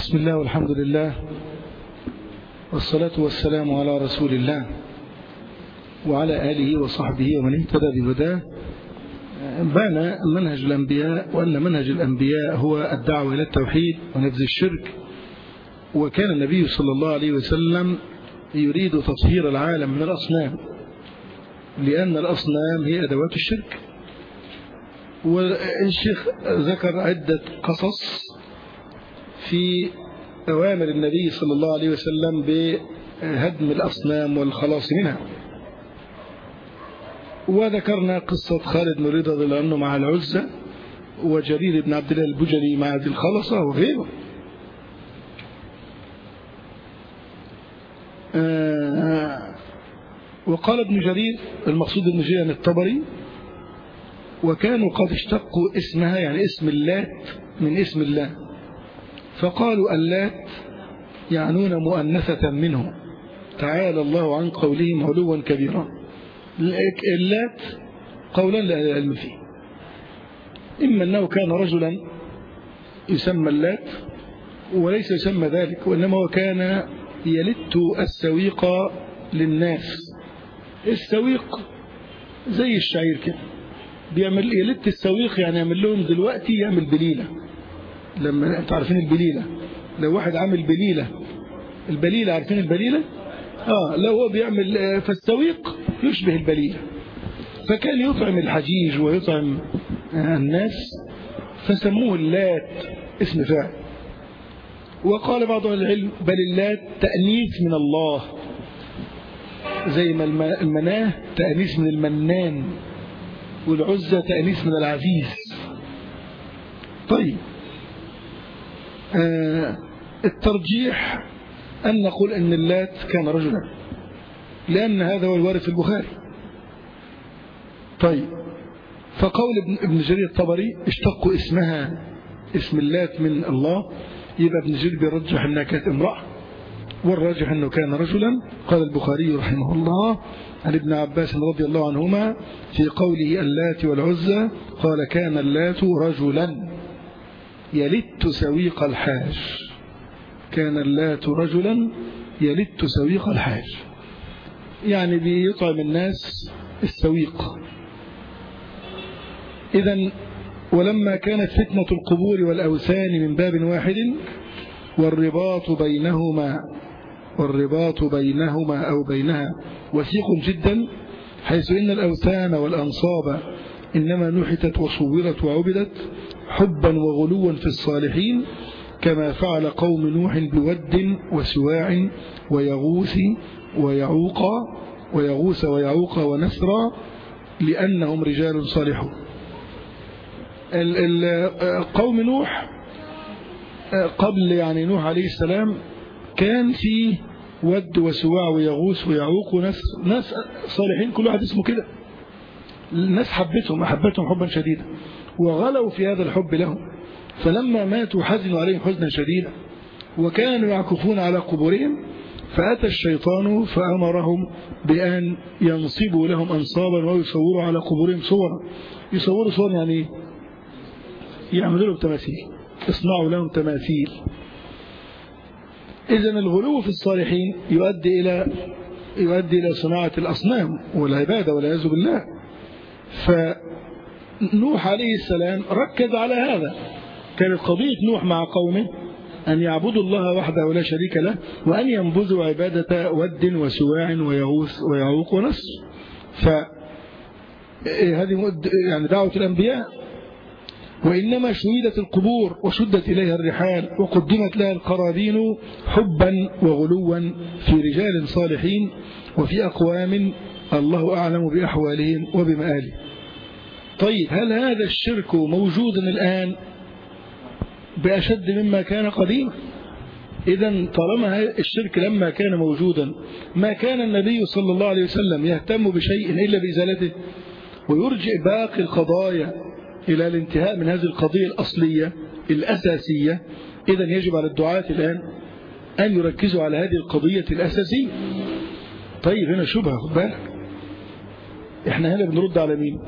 بسم الله والحمد لله والصلاة والسلام على رسول الله وعلى آله وصحبه ومن اهتدى بهداه بان منهج الأنبياء وأن منهج الأنبياء هو الدعوة إلى التوحيد ونبذ الشرك وكان النبي صلى الله عليه وسلم يريد تطهير العالم من الأصنام لأن الأصنام هي أدوات الشرك والشيخ ذكر عدة قصص في أوامر النبي صلى الله عليه وسلم بهدم الأصنام والخلاص منها وذكرنا قصة خالد بن رضا رضي الله عنه مع العزة وجرير بن عبد الله البجلي مع ذي الخلصة وغيره آه وقال ابن جرير المقصود ابن جرير عن الطبري وكانوا قد اشتقوا اسمها يعني اسم اللات من اسم الله فقالوا اللات يعنون مؤنثة منه تعالى الله عن قولهم علوا كبيرا اللات قولا لا علم فيه إما أنه كان رجلا يسمى اللات وليس يسمى ذلك وإنما هو كان يلت السويق للناس السويق زي الشعير كده بيعمل يلت السويق يعني يعمل لهم دلوقتي يعمل بليلة لما انتوا عارفين البليلة لو واحد عامل بليلة البليلة عارفين البليلة اه لو هو بيعمل فالسويق يشبه البليلة فكان يطعم الحجيج ويطعم الناس فسموه اللات اسم فاعل وقال بعض العلم بل اللات تأنيث من الله زي ما المناه تأنيث من المنان والعزة تأنيث من العزيز طيب آه الترجيح أن نقول أن اللات كان رجلا لأن هذا هو الوارد في البخاري طيب فقول ابن, ابن جرير الطبري اشتقوا اسمها اسم اللات من الله يبقى ابن جرير بيرجح أنها كانت امرأة والراجح أنه كان رجلا قال البخاري رحمه الله عن ابن عباس رضي الله عنهما في قوله اللات والعزى قال كان اللات رجلا يلت سويق الحاج كان اللات رجلا يلت سويق الحاج يعني بيطعم الناس السويق إذا ولما كانت فتنة القبور والأوثان من باب واحد والرباط بينهما والرباط بينهما أو بينها وثيق جدا حيث إن الأوثان والأنصاب إنما نحتت وصورت وعبدت حبا وغلوا في الصالحين كما فعل قوم نوح بود وسواع ويغوث ويعوق ويغوث ويعوق ونسرا لأنهم رجال صالحون قوم نوح قبل يعني نوح عليه السلام كان في ود وسواع ويغوث ويعوق وناس ناس صالحين كل واحد اسمه كده الناس حبتهم أحبتهم حبا شديدا وغلوا في هذا الحب لهم فلما ماتوا حزنوا عليهم حزنا شديدا وكانوا يعكفون على قبورهم فأتى الشيطان فأمرهم بأن ينصبوا لهم أنصابا ويصوروا على قبورهم صورا يصوروا صورا يعني يعملوا لهم تماثيل يصنعوا لهم تماثيل إذا الغلو في الصالحين يؤدي إلى يؤدي إلى صناعة الأصنام والعبادة والعياذ بالله فنوح عليه السلام ركز على هذا كانت قضية نوح مع قومه أن يعبدوا الله وحده ولا شريك له وأن ينبذوا عبادة ود وسواع ويغوث ويعوق ونسر فهذه يعني دعوة الأنبياء وإنما شهدت القبور وشدت إليها الرحال وقدمت لها القرابين حبا وغلوا في رجال صالحين وفي أقوام الله أعلم بأحوالهم وبمآلهم طيب هل هذا الشرك موجود الآن بأشد مما كان قديما إذا طالما الشرك لما كان موجودا ما كان النبي صلى الله عليه وسلم يهتم بشيء إلا بإزالته ويرجع باقي القضايا إلى الانتهاء من هذه القضية الأصلية الأساسية إذا يجب على الدعاة الآن أن يركزوا على هذه القضية الأساسية طيب هنا شبهة خد بالك احنا هنا بنرد على مين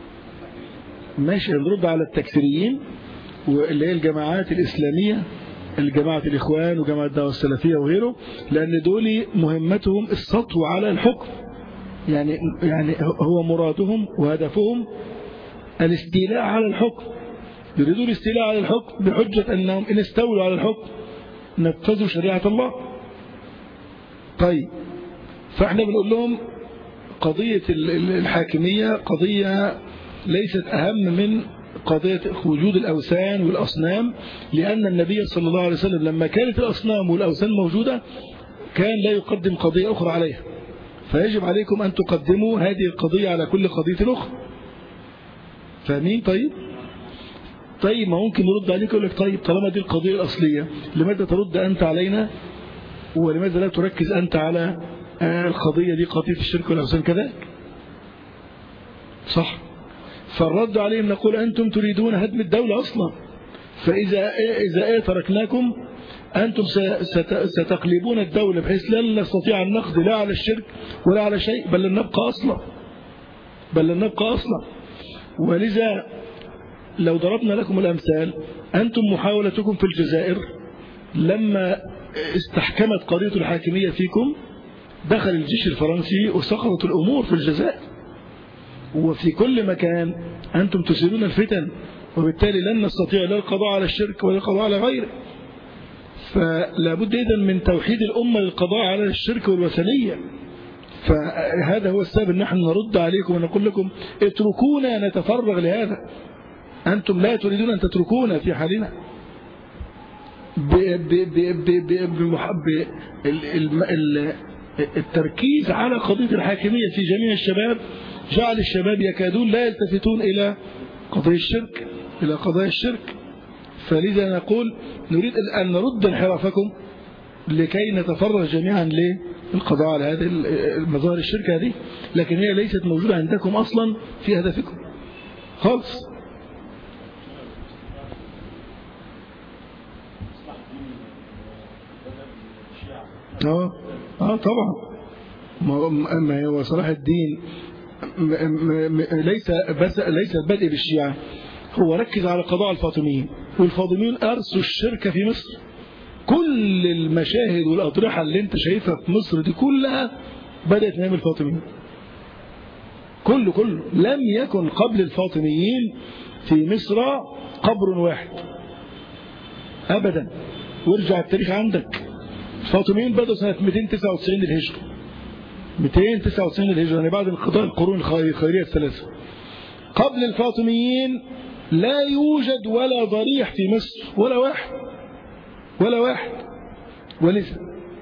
ماشي بنرد على التكفيريين واللي هي الجماعات الإسلامية الجماعة الإخوان وجماعة الدعوة السلفية وغيره لأن دول مهمتهم السطو على الحكم يعني يعني هو مرادهم وهدفهم الاستيلاء على الحكم يريدون الاستيلاء على الحكم بحجة أنهم إن استولوا على الحكم نفذوا شريعة الله طيب فاحنا بنقول لهم قضية الحاكمية قضية ليست أهم من قضية وجود الأوثان والأصنام لأن النبي صلى الله عليه وسلم لما كانت الأصنام والأوثان موجودة كان لا يقدم قضية أخرى عليها فيجب عليكم أن تقدموا هذه القضية على كل قضية أخرى فاهمين طيب طيب ما ممكن نرد عليك يقول لك طيب طالما دي القضية الأصلية لماذا ترد أنت علينا ولماذا لا تركز أنت على القضية دي قضية الشرك والأوثان كذلك صح فالرد عليهم نقول أنتم تريدون هدم الدولة أصلا فإذا إذا إيه تركناكم أنتم ستقلبون الدولة بحيث لن نستطيع النقد لا على الشرك ولا على شيء بل لن نبقى أصلا بل لن نبقى أصلا ولذا لو ضربنا لكم الأمثال أنتم محاولتكم في الجزائر لما استحكمت قضية الحاكمية فيكم دخل الجيش الفرنسي وسقطت الأمور في الجزائر وفي كل مكان أنتم تسيرون الفتن وبالتالي لن نستطيع لا القضاء على الشرك ولا القضاء على غيره فلا بد إذن من توحيد الأمة للقضاء على الشرك والوثنية فهذا هو السبب ان نحن نرد عليكم ونقول لكم اتركونا نتفرغ لهذا أنتم لا تريدون أن تتركونا في حالنا التركيز على قضية الحاكمية في جميع الشباب جعل الشباب يكادون لا يلتفتون إلى قضية الشرك إلى قضايا الشرك فلذا نقول نريد أن نرد انحرافكم لكي نتفرغ جميعا للقضاء على هذه المظاهر الشرك هذه لكن هي ليست موجودة عندكم أصلا في هدفكم خالص اه اه طبعا ما هو صلاح الدين ليس بس ليس البدء بالشيعة هو ركز على قضاء الفاطميين والفاطميين أرسوا الشرك في مصر كل المشاهد والأضرحة اللي انت شايفها في مصر دي كلها بدأت من الفاطميين كله كله لم يكن قبل الفاطميين في مصر قبر واحد أبدا وارجع التاريخ عندك الفاطميين بدأوا سنة 299 للهجرة 299 للهجرة يعني بعد انقضاء القرون الخيرية الثلاثة قبل الفاطميين لا يوجد ولا ضريح في مصر ولا واحد ولا واحد ولذا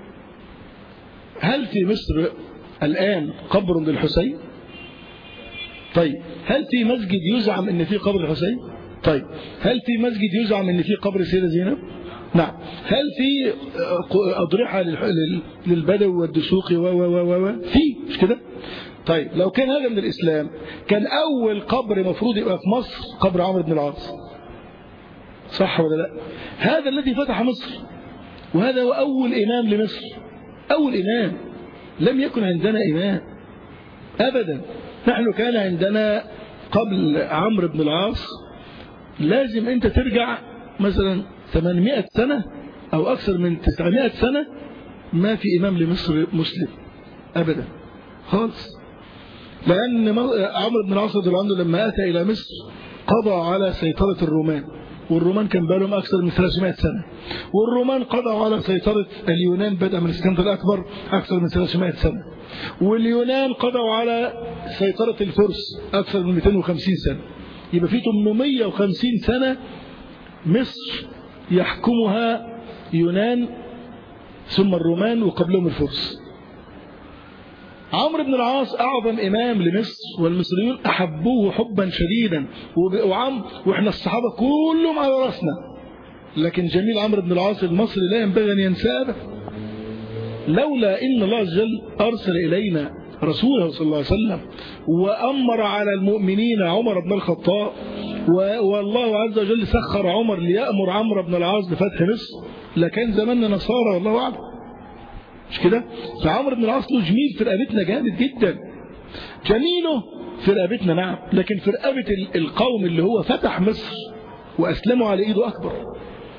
هل في مصر الآن قبر للحسين طيب هل في مسجد يزعم ان في قبر الحسين طيب هل في مسجد يزعم ان في قبر السيدة زينب نعم هل في أضرحة للبدو والدسوقي و و و و في مش كده طيب لو كان هذا من الإسلام كان أول قبر مفروض يبقى في مصر قبر عمرو بن العاص صح ولا لا هذا الذي فتح مصر وهذا هو أول إمام لمصر أول إمام لم يكن عندنا إمام أبدا نحن كان عندنا قبل عمرو بن العاص لازم أنت ترجع مثلا 800 سنة أو أكثر من 900 سنة ما في إمام لمصر مسلم أبدا خالص لأن عمرو بن العاص رضي الله عنه لما أتى إلى مصر قضى على سيطرة الرومان والرومان كان بالهم أكثر من 300 سنة والرومان قضوا على سيطرة اليونان بدءا من اسكندر الأكبر أكثر من 300 سنة واليونان قضوا على سيطرة الفرس أكثر من 250 سنة يبقى في 850 سنة مصر يحكمها يونان ثم الرومان وقبلهم الفرس عمرو بن العاص أعظم إمام لمصر والمصريون أحبوه حبا شديدا وعم وإحنا الصحابة كلهم على رأسنا لكن جميل عمرو بن العاص المصري لا ينبغي أن ينساه لولا إن الله عز وجل أرسل إلينا رسوله صلى الله عليه وسلم وأمر على المؤمنين عمر بن الخطاب والله عز وجل سخر عمر ليأمر عمرو بن العاص بفتح مصر لكان زماننا نصارى والله أعلم مش كده فعمرو بن العاص له جميل في رقبتنا جامد جدا جميله في رقبتنا نعم لكن في رقبة القوم اللي هو فتح مصر وأسلموا على إيده أكبر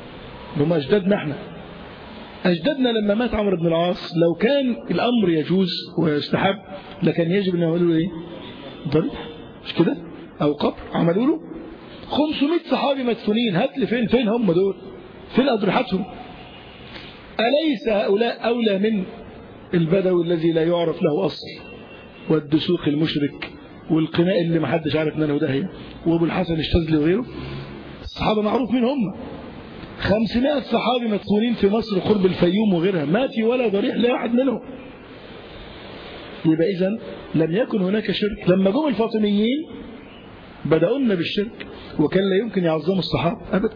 هم أجدادنا احنا أجدادنا لما مات عمرو بن العاص لو كان الأمر يجوز ويستحب لكان يجب أن يعملوا له إيه؟ ضريح مش كده؟ أو قبر عملوا له 500 صحابي مدفونين هات لي فين فين هم دول؟ فين أضرحتهم؟ أليس هؤلاء أولى من البدوي الذي لا يعرف له أصل والدسوق المشرك والقناء اللي ما حدش عارف منه داهية وابو الحسن الشاذلي وغيره الصحابة معروف مين هم 500 صحابي مدفونين في مصر قرب الفيوم وغيرها ما في ولا ضريح لواحد منهم يبقى إذا لم يكن هناك شرك لما جم الفاطميين بدأونا بالشرك وكان لا يمكن يعظموا الصحابة أبدا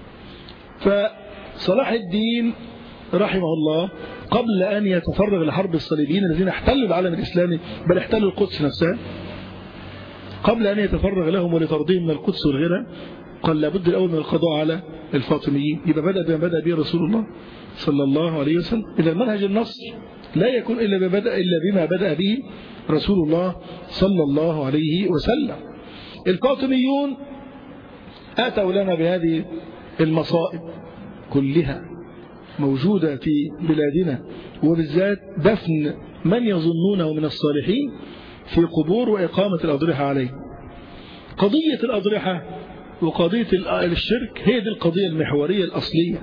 فصلاح الدين رحمه الله قبل أن يتفرغ لحرب الصليبيين الذين احتلوا العالم الإسلامي بل احتلوا القدس نفسها قبل أن يتفرغ لهم ولترضيهم من القدس والغيرها قال لابد الأول من القضاء على الفاطميين يبقى بدأ بما بدأ به رسول الله صلى الله عليه وسلم إذا منهج النصر لا يكون إلا, ببدأ إلا بما بدأ به رسول الله صلى الله عليه وسلم الفاطميون أتوا لنا بهذه المصائب كلها موجودة في بلادنا وبالذات دفن من يظنونه من الصالحين في قبور وإقامة الأضرحة عليه قضية الأضرحة وقضية الشرك هي دي القضية المحورية الأصلية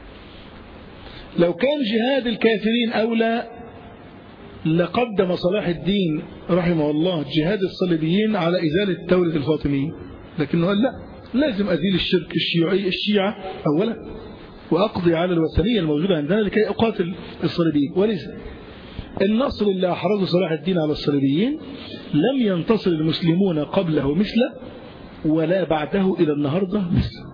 لو كان جهاد الكافرين أولى لقدم صلاح الدين رحمه الله جهاد الصليبيين على إزالة دولة الفاطميين لكنه قال لا لازم أزيل الشرك الشيوعي الشيعة أولا وأقضي على الوثنية الموجودة عندنا لكي أقاتل الصليبيين ولذا النصر اللي أحرزه صلاح الدين على الصليبيين لم ينتصر المسلمون قبله مثله ولا بعده إلى النهاردة مثله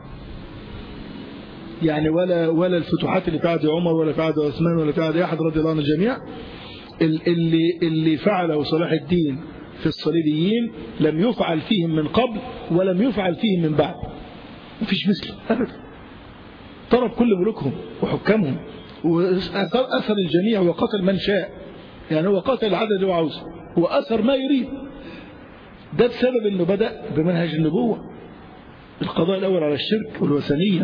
يعني ولا ولا الفتوحات اللي في عهد عمر ولا في عهد عثمان ولا في عهد أحد رضي الله عنه الجميع اللي اللي فعله صلاح الدين في الصليبيين لم يفعل فيهم من قبل ولم يفعل فيهم من بعد مفيش مثله أبدا طرد كل ملوكهم وحكامهم وأثر الجميع وقتل من شاء يعني هو قتل العدد اللي هو عاوزه وأثر ما يريد ده بسبب أنه بدأ بمنهج النبوة القضاء الأول على الشرك والوثنية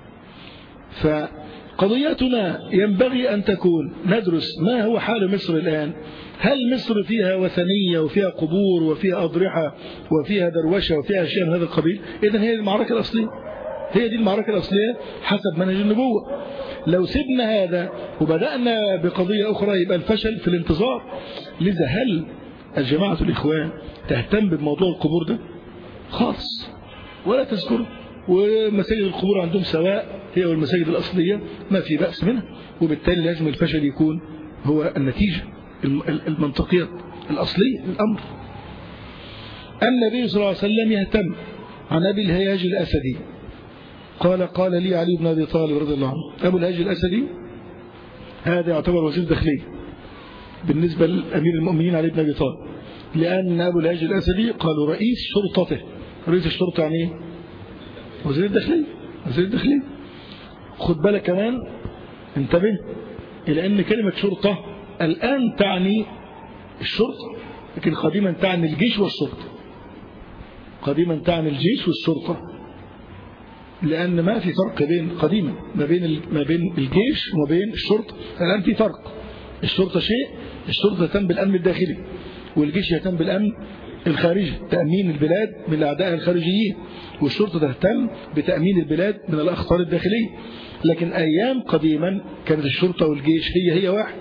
فقضيتنا ينبغي أن تكون ندرس ما هو حال مصر الآن هل مصر فيها وثنية وفيها قبور وفيها أضرحة وفيها دروشة وفيها أشياء من هذا القبيل إذن هي المعركة الأصلية هي دي المعركة الأصلية حسب منهج النبوة لو سبنا هذا وبدأنا بقضية أخرى يبقى الفشل في الانتظار لذا هل الجماعة الإخوان تهتم بموضوع القبور ده خالص ولا تذكره ومساجد القبور عندهم سواء هي والمساجد الأصلية ما في بأس منها وبالتالي لازم الفشل يكون هو النتيجة المنطقية الأصلية للأمر النبي صلى الله عليه وسلم يهتم عن أبي الهياج الأسدي قال قال لي علي بن أبي طالب رضي الله عنه أبو الهياج الأسدي هذا يعتبر وزير داخلية بالنسبة لأمير المؤمنين علي بن أبي طالب لأن أبو الهياج الأسدي قالوا رئيس شرطته رئيس الشرطة يعني ايه؟ وزير الداخلية وزير الداخلية خد بالك كمان انتبه إلى أن كلمة شرطة الآن تعني الشرطة لكن قديما تعني الجيش والشرطة قديما تعني الجيش والشرطة لأن ما في فرق بين قديما ما بين ما بين الجيش وما بين الشرطة الآن في فرق الشرطة شيء الشرطة تهتم بالأمن الداخلي والجيش يهتم بالأمن الخارجي تأمين البلاد من الأعداء الخارجيين والشرطة تهتم بتأمين البلاد من الأخطار الداخلية لكن أيام قديما كانت الشرطة والجيش هي هي واحد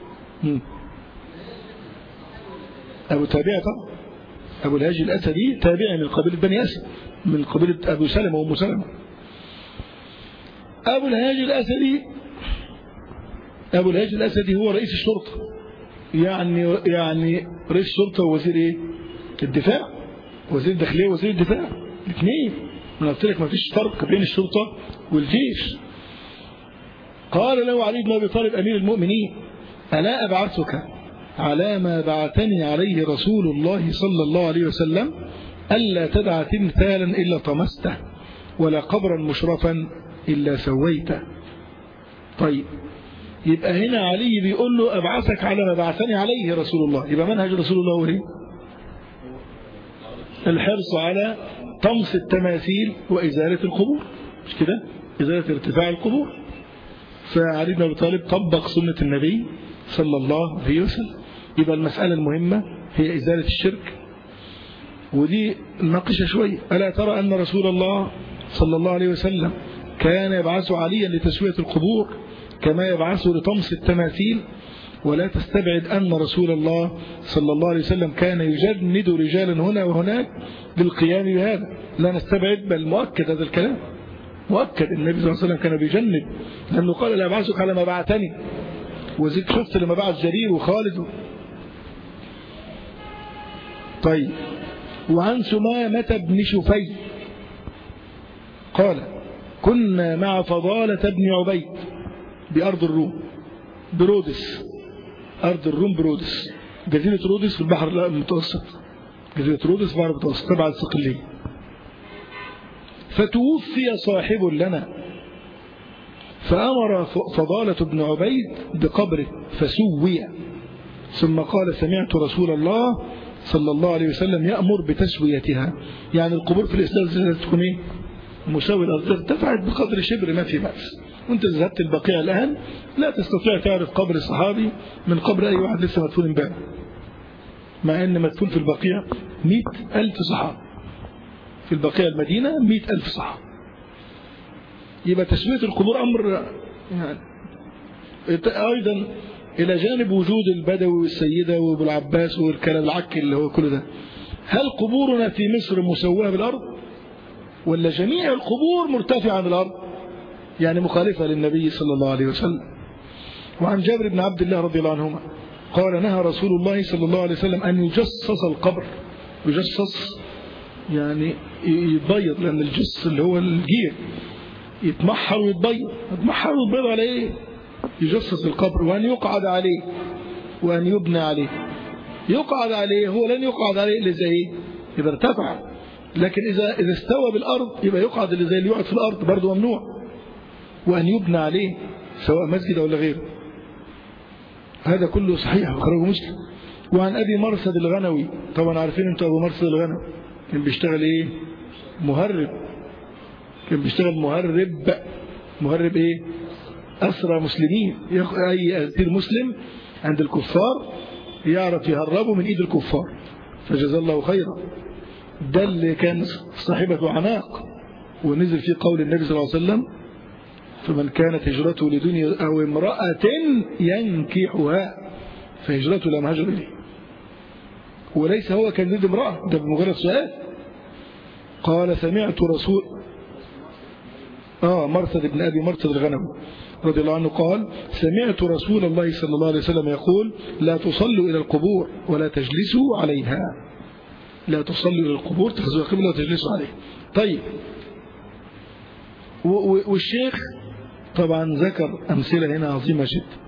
أبو تابعة طبعا أبو الهاجي الأسدي تابع من قبيلة بني أسد من قبيلة أبو سلمة وأم سلمة أبو الهاجي الأسدي أبو الهاجي الأسدي هو رئيس الشرطة يعني يعني رئيس الشرطة ووزير إيه؟ الدفاع وزير الداخلية ووزير الدفاع الاثنين أنا قلت لك ما فيش فرق بين الشرطة والجيش قال له علي بن أبي طالب أمير المؤمنين ألا أبعثك على ما بعثني عليه رسول الله صلى الله عليه وسلم ألا تدع تمثالا إلا طمسته ولا قبرا مشرفا إلا سويته طيب يبقى هنا علي بيقول له أبعثك على ما بعثني عليه رسول الله يبقى منهج رسول الله هو ايه الحرص على طمس التماثيل وإزالة القبور مش كده إزالة ارتفاع القبور فعلي بن أبي طالب طبق سنة النبي صلى الله عليه وسلم يبقى المسألة المهمة هي إزالة الشرك ودي ناقشة شوية ألا ترى أن رسول الله صلى الله عليه وسلم كان يبعث عليا لتسوية القبور كما يبعث لطمس التماثيل ولا تستبعد أن رسول الله صلى الله عليه وسلم كان يجند رجالا هنا وهناك للقيام بهذا لا نستبعد بل مؤكد هذا الكلام مؤكد النبي صلى الله عليه وسلم كان بيجند لأنه قال لا أبعثك على ما بعثني وزيد شفت لما بعث جرير وخالد طيب وعن سمامة بن شفي قال كنا مع فضالة بن عبيد بأرض الروم برودس أرض الروم برودس جزيرة رودس في البحر المتوسط جزيرة رودس في البحر المتوسط تبع الصقلية فتوفي صاحب لنا فأمر فضالة بن عبيد بقبره فسوي ثم قال سمعت رسول الله صلى الله عليه وسلم يأمر بتسويتها يعني القبور في الإسلام تكون إيه؟ مساوي الأرض ارتفعت بقدر شبر ما في بأس وانت ذهبت البقيع الآن لا تستطيع تعرف قبر الصحابي من قبر أي واحد لسه مدفون امبارح مع أن مدفون في البقيع مئة ألف صحابي في البقيع المدينة مئة ألف صحابي يبقى تسوية القبور أمر يعني أيضا إلى جانب وجود البدوي والسيدة وابو العباس والكلام العك اللي هو كل ده هل قبورنا في مصر مسواه بالأرض ولا جميع القبور مرتفعة عن الأرض يعني مخالفة للنبي صلى الله عليه وسلم وعن جابر بن عبد الله رضي الله عنهما قال نهى رسول الله صلى الله عليه وسلم أن يجصص القبر يجصص يعني يتبيض لأن الجص اللي هو الجير يتمحر ويتبيض يتمحر ويتبيض على ايه يجصص القبر وأن يقعد عليه وأن يبنى عليه يقعد عليه هو لن يقعد عليه إلا زي إذا ارتفع لكن إذا إذا استوى بالأرض يبقى يقعد اللي زي اللي يقعد في الأرض برضه ممنوع وأن يبنى عليه سواء مسجد ولا غيره هذا كله صحيح أخرجه مسلم وعن أبي مرصد الغنوي طبعا عارفين أنتوا أبو مرصد الغنوي كان بيشتغل إيه مهرب كان بيشتغل مهرب مهرب إيه أسرى مسلمين أي أسير مسلم عند الكفار يعرف يهربه من إيد الكفار فجزا الله خيرا ده اللي كان صاحبة عناق ونزل فيه قول النبي صلى الله عليه وسلم فمن كانت هجرته لدنيا أو امرأة ينكحها فهجرته لا مهاجر إليه وليس هو كان يريد امرأة ده بمجرد سؤال قال سمعت رسول آه مرثد بن أبي مرثد الغنم رضي الله عنه قال سمعت رسول الله صلى الله عليه وسلم يقول لا تصلوا إلى القبور ولا تجلسوا عليها لا تصلوا إلى القبور تخذوا قبلة وتجلسوا عليها طيب والشيخ طبعا ذكر أمثلة هنا عظيمة جدا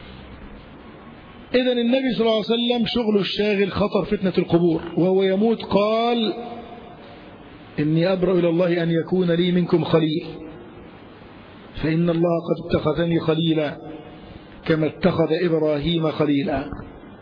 إذا النبي صلى الله عليه وسلم شغله الشاغل خطر فتنة القبور وهو يموت قال إني أبرأ إلى الله أن يكون لي منكم خليل فإن الله قد اتخذني خليلا كما اتخذ إبراهيم خليلا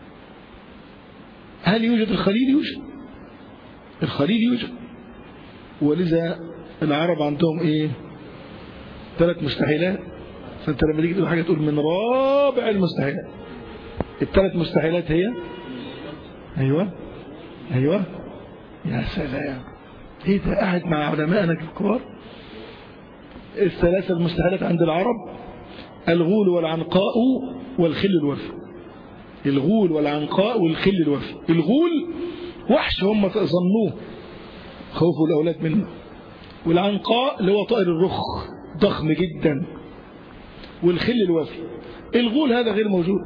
هل يوجد الخليل يوجد الخليل يوجد ولذا العرب عندهم ايه ثلاث مستحيلات فانت لما تيجي تقول حاجه تقول من رابع المستحيلات الثلاث مستحيلات هي ايوه ايوه يا سلام ايه ده قاعد مع علمائنا الكبار الثلاثه المستحيلات عند العرب الغول والعنقاء والخل الوفي الغول والعنقاء والخل الوفي الغول وحش هم ظنوه خوفوا الاولاد منه والعنقاء اللي هو طائر الرخ ضخم جدا والخل الوفي الغول هذا غير موجود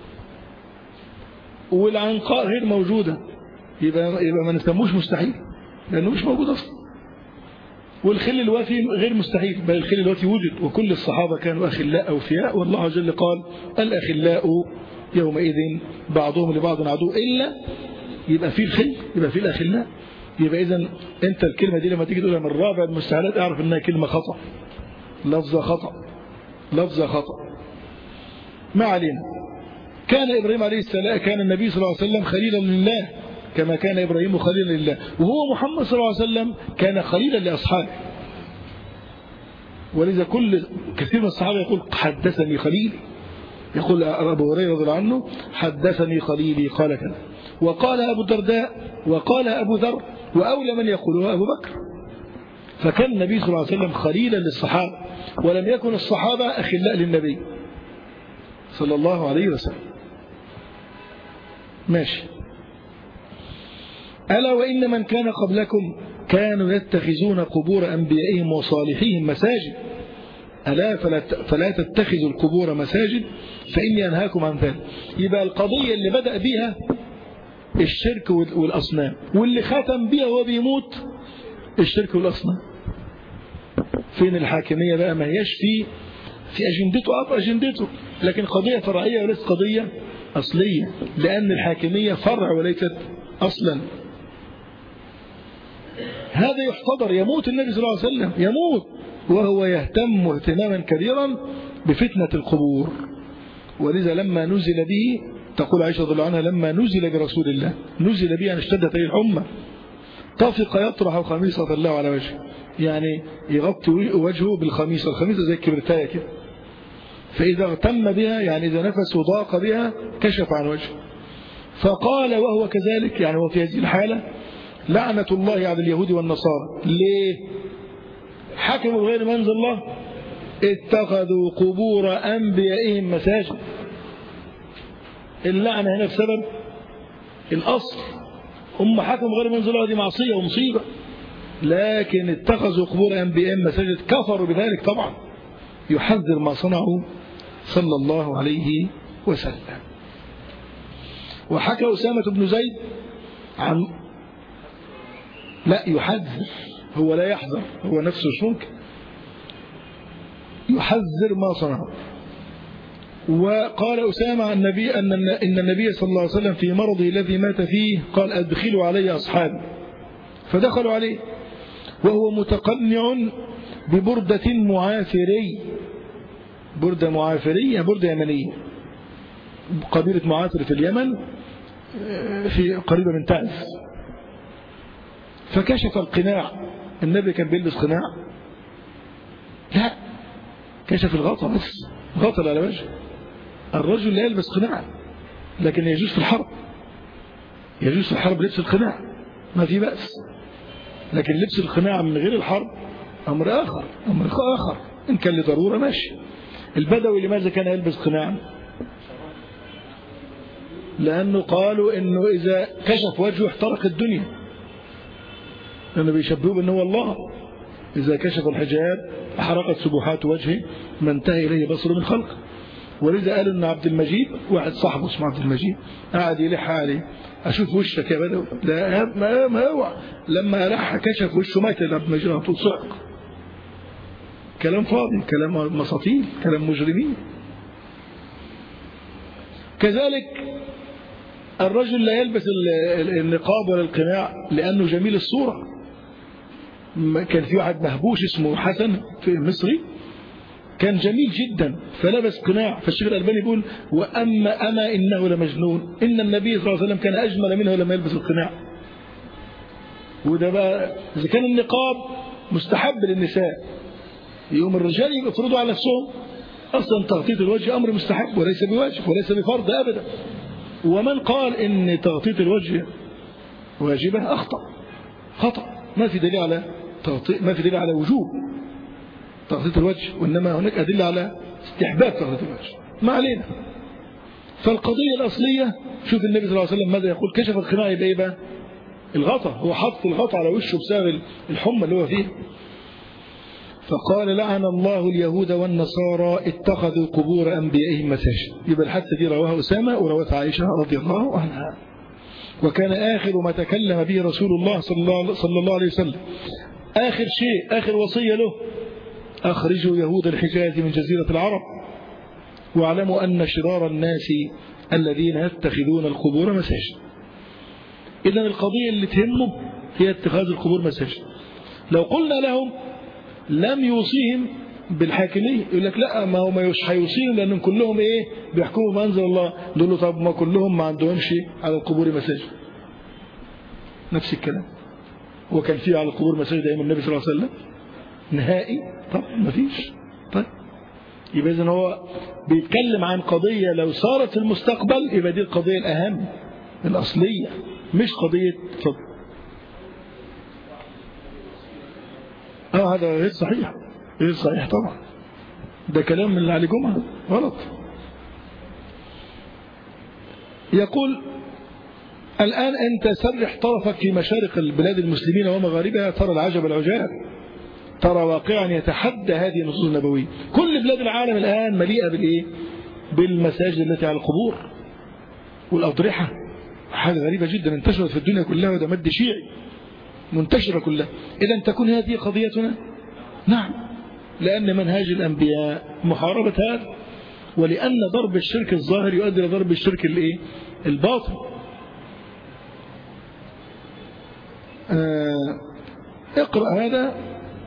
والعنقاء غير موجودة يبقى, يبقى ما نسموش مستحيل لأنه مش موجود أصلا والخل الوفي غير مستحيل بل الخل الوفي وجد وكل الصحابة كانوا أخلاء أوفياء والله عز وجل قال الأخلاء يومئذ بعضهم لبعض عدو إلا يبقى فيه الخل يبقى فيه الأخلاء يبقى إذا أنت الكلمة دي لما تيجي تقولها من رابع المستحيلات اعرف إنها كلمة خطأ لفظة خطأ لفظة خطأ ما علينا كان إبراهيم عليه السلام كان النبي صلى الله عليه وسلم خليلا لله كما كان إبراهيم خليلا لله وهو محمد صلى الله عليه وسلم كان خليلا لأصحابه ولذا كل كثير من الصحابة يقول حدثني خليلي يقول أبو هريرة رضي الله عنه حدثني خليلي قال كذا وقال أبو الدرداء وقال أبو ذر وأولى من يقوله أبو بكر فكان النبي صلى الله عليه وسلم خليلا للصحابة ولم يكن الصحابة أخلاء للنبي صلى الله عليه وسلم ماشي ألا وإن من كان قبلكم كانوا يتخذون قبور أنبيائهم وصالحيهم مساجد ألا فلا, فلا تتخذوا القبور مساجد فإني أنهاكم عن ذلك يبقى القضية اللي بدأ بها الشرك والأصنام واللي ختم بها وهو بيموت الشرك والأصنام فين الحاكمية بقى ما هياش في في أجندته أب أجندته لكن قضية فرعية وليست قضية أصلية لأن الحاكمية فرع وليست أصلا هذا يحتضر يموت النبي صلى الله عليه وسلم يموت وهو يهتم اهتماما كبيرا بفتنة القبور ولذا لما نزل به تقول عائشة رضي الله عنها لما نزل برسول الله نزل به أن اشتدت عليه الحمى طفق يطرح خميصة الله على وجهه يعني يغطي وجهه بالخميصة الخميصة زي الكبرتاية كده فإذا اغتم بها يعني إذا نفسه ضاق بها كشف عن وجهه فقال وهو كذلك يعني هو في هذه الحالة لعنة الله على اليهود والنصارى ليه حكموا بغير منزل الله اتخذوا قبور أنبيائهم مساجد اللعنة هنا بسبب الأصل هم حكموا غير منزل الله دي معصية ومصيبة لكن اتخذوا قبور أنبيائهم مساجد كفروا بذلك طبعا يحذر ما صنعوا صلى الله عليه وسلم وحكى أسامة بن زيد عن لا يحذر هو لا يحذر هو نفسه مش ممكن يحذر ما صنعه وقال أسامة عن النبي أن إن النبي صلى الله عليه وسلم في مرضه الذي مات فيه قال أدخلوا علي أصحابي فدخلوا عليه وهو متقنع ببردة معافري بردة معافرية بردة يمنية قبيلة معافر في اليمن في قريبة من تعز فكشف القناع النبي كان بيلبس قناع لا كشف الغطاء بس غطى على وجهه الرجل لا يلبس قناع لكن يجوز في الحرب يجوز في الحرب لبس القناع ما في بأس لكن لبس القناع من غير الحرب أمر آخر أمر آخر إن كان لضرورة ماشي البدوي لماذا كان يلبس قناع لأنه قالوا إنه إذا كشف وجهه احترق الدنيا لأنه بيشبهوا بأنه هو الله إذا كشف الحجاب حرقت سبحات وجهه ما انتهى إليه بصره من خلق ولذا قالوا ان عبد المجيد واحد صاحبه اسمه عبد المجيد قعد يلح عليه اشوف وشك يا بدوي لا ما ما اوعى لما لح كشف وشه مات عبد المجيد على طول صعق كلام فاضي كلام مساطيل كلام مجرمين كذلك الرجل لا يلبس النقاب ولا القناع لأنه جميل الصورة كان في واحد مهبوش اسمه حسن في المصري كان جميل جدا فلبس قناع فالشيخ الألباني يقول وأما أما إنه لمجنون إن النبي صلى الله عليه وسلم كان أجمل منه لما يلبس القناع وده بقى إذا كان النقاب مستحب للنساء يوم الرجال يفرضوا على نفسهم أصلا تغطية الوجه أمر مستحب وليس بواجب وليس بفرض أبدا ومن قال إن تغطية الوجه واجبة أخطأ خطأ ما في دليل على تغطية ما في دليل على وجوب تغطية الوجه وإنما هناك أدلة على استحباب تغطية الوجه ما علينا فالقضية الأصلية شوف النبي صلى الله عليه وسلم ماذا يقول كشف الخناع يبقى إيه بقى الغطا هو حط الغطا على وشه بسبب الحمى اللي هو فيه فقال لعن الله اليهود والنصارى اتخذوا قبور أنبيائهم مساجد يبقى الحادثة دي رواها أسامة وروتها عائشة رضي الله عنها وكان آخر ما تكلم به رسول الله صلى الله, صلى الله عليه وسلم آخر شيء آخر وصية له أخرجوا يهود الحجاز من جزيرة العرب واعلموا أن شرار الناس الذين يتخذون القبور مساجد إذا القضية اللي تهمه هي اتخاذ القبور مساجد لو قلنا لهم لم يوصيهم بالحاكمية يقول لك لا ما هو ما هيوصيهم لأنهم كلهم إيه بيحكموا ما أنزل الله دول له طب ما كلهم ما عندهمش على القبور مساجد نفس الكلام وكان فيه على القبور مساجد أيام النبي صلى الله عليه وسلم نهائي طب مفيش طيب يبقى إذن هو بيتكلم عن قضية لو صارت في المستقبل يبقى دي القضية الأهم الأصلية مش قضية فضل اه هذا غير صحيح غير صحيح طبعا ده كلام من اللي عليه جمعة غلط يقول الآن أنت سرح طرفك في مشارق البلاد المسلمين ومغاربها ترى العجب العجاب ترى واقعا يتحدى هذه النصوص النبوية كل بلاد العالم الآن مليئة بالإيه بالمساجد التي على القبور والأضرحة حاجة غريبة جدا انتشرت في الدنيا كلها وده مد شيعي منتشرة كلها إذا تكون هذه قضيتنا نعم لأن منهاج الأنبياء محاربة هذا ولأن ضرب الشرك الظاهر يؤدي إلى ضرب الشرك الايه الباطن آه اقرأ هذا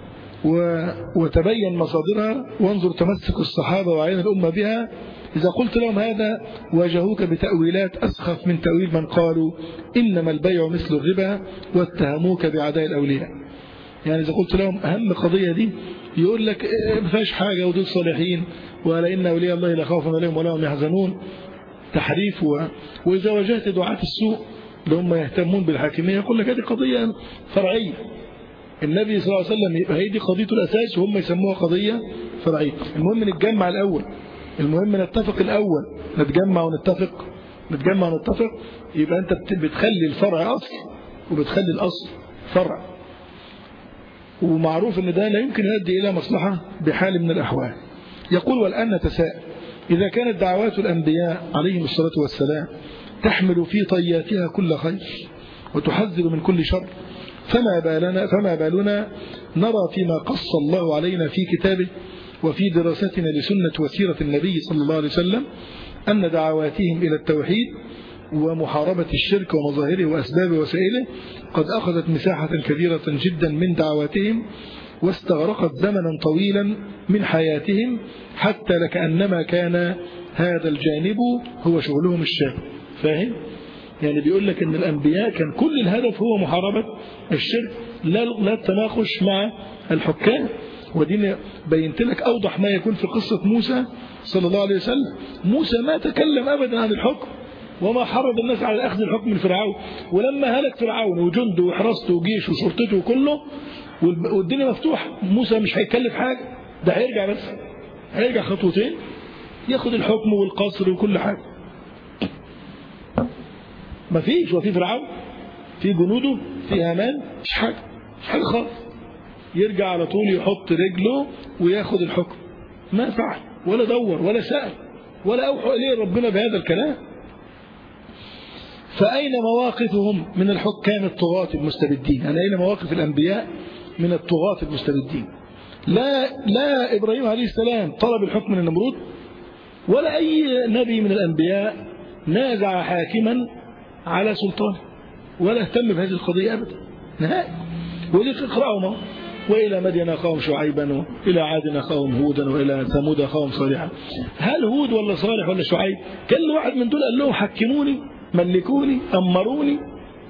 وتبين مصادرها وانظر تمسك الصحابة وعين الأمة بها إذا قلت لهم هذا واجهوك بتأويلات أسخف من تأويل من قالوا إنما البيع مثل الربا واتهموك بعداء الأولياء يعني إذا قلت لهم أهم قضية دي يقول لك ما فيهاش حاجة ودول صالحين ولا إن أولياء الله لا خوف عليهم ولا هم يحزنون تحريف و... وإذا واجهت دعاة السوء اللي هم يهتمون بالحاكمية يقول لك هذه قضية فرعية النبي صلى الله عليه وسلم يبقى هي دي قضيته الأساس وهم يسموها قضية فرعية المهم نتجمع الأول المهم نتفق الأول نتجمع ونتفق نتجمع ونتفق يبقى أنت بتخلي الفرع أصل وبتخلي الأصل فرع ومعروف أن ده لا يمكن يؤدي إلى مصلحة بحال من الأحوال يقول والآن نتساءل إذا كانت دعوات الأنبياء عليهم الصلاة والسلام تحمل في طياتها كل خير وتحذر من كل شر فما بالنا, فما بالنا نرى فيما قص الله علينا في كتابه وفي دراستنا لسنة وسيرة النبي صلى الله عليه وسلم أن دعواتهم إلى التوحيد ومحاربة الشرك ومظاهره وأسبابه وسائله قد أخذت مساحة كبيرة جدا من دعواتهم واستغرقت زمنا طويلا من حياتهم حتى لكأنما كان هذا الجانب هو شغلهم الشاغل فاهم؟ يعني بيقول لك ان الانبياء كان كل الهدف هو محاربة الشرك لا لا التناقش مع الحكام ودي بينت لك اوضح ما يكون في قصة موسى صلى الله عليه وسلم موسى ما تكلم ابدا عن الحكم وما حرض الناس على اخذ الحكم من فرعون ولما هلك فرعون وجنده وحرسته وجيشه وشرطته كله والدنيا مفتوحة موسى مش هيكلف حاجة ده هيرجع بس هيرجع خطوتين ياخد الحكم والقصر وكل حاجة ما فيش وفي فرعون في جنوده في هامان مش حاجة مش حاجة خالص يرجع على طول يحط رجله وياخد الحكم ما فعل ولا دور ولا سأل ولا أوحى إليه ربنا بهذا الكلام فأين مواقفهم من الحكام الطغاة المستبدين يعني أين مواقف الأنبياء من الطغاة المستبدين لا لا إبراهيم عليه السلام طلب الحكم من النمرود ولا أي نبي من الأنبياء نازع حاكما على سلطان ولا اهتم بهذه القضية أبدا نهائي وليك اقرأوا ما وإلى مدين أخاهم شعيبا وإلى عاد أخاهم هودا وإلى ثمود أخاهم صالحا هل هود ولا صالح ولا شعيب كل واحد من دول قال لهم حكموني ملكوني أمروني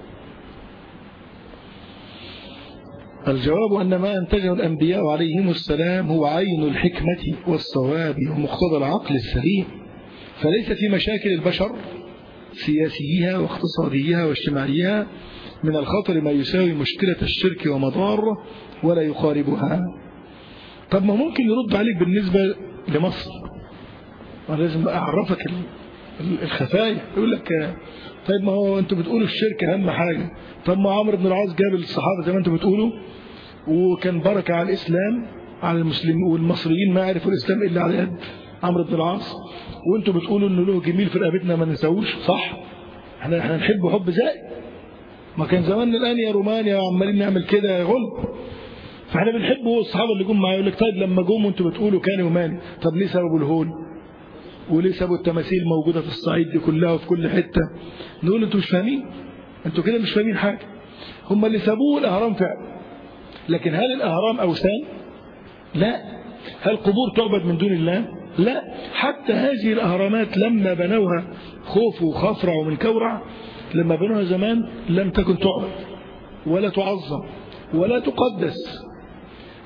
الجواب أن ما أنتجه الأنبياء عليهم السلام هو عين الحكمة والصواب ومقتضى العقل السليم فليس في مشاكل البشر سياسيها واقتصاديها واجتماعيها من الخطر ما يساوي مشكلة الشرك ومضاره ولا يقاربها طب ما ممكن يرد عليك بالنسبة لمصر وانا لازم أعرفك الخفايا يقول لك طيب ما هو انتوا بتقولوا الشرك أهم حاجة طب ما عمرو بن العاص جاب الصحابة زي ما انتوا بتقولوا وكان بركة على الإسلام على المسلمين والمصريين ما عرفوا الإسلام إلا على يد عمرو بن العاص وانتوا بتقولوا انه له جميل في رقبتنا ما ننساهوش صح احنا احنا نحب حب زائد ما كان زماننا الان يا رومانيا عمالين نعمل كده غلب فاحنا بنحبه الصحابه اللي جم معايا يقول لك طيب لما جم وانتوا بتقولوا كان يومان طب ليه سببوا الهول وليه سببوا التماثيل موجوده في الصعيد دي كلها وفي كل حته نقول انتوا مش فاهمين انتوا كده مش فاهمين حاجه هم اللي سابوه الاهرام فعلا لكن هل الاهرام اوثان لا هل قبور تعبد من دون الله لا حتى هذه الأهرامات لما بنوها خوف وخفرع ومن كورع لما بنوها زمان لم تكن تعبد ولا تعظم ولا تقدس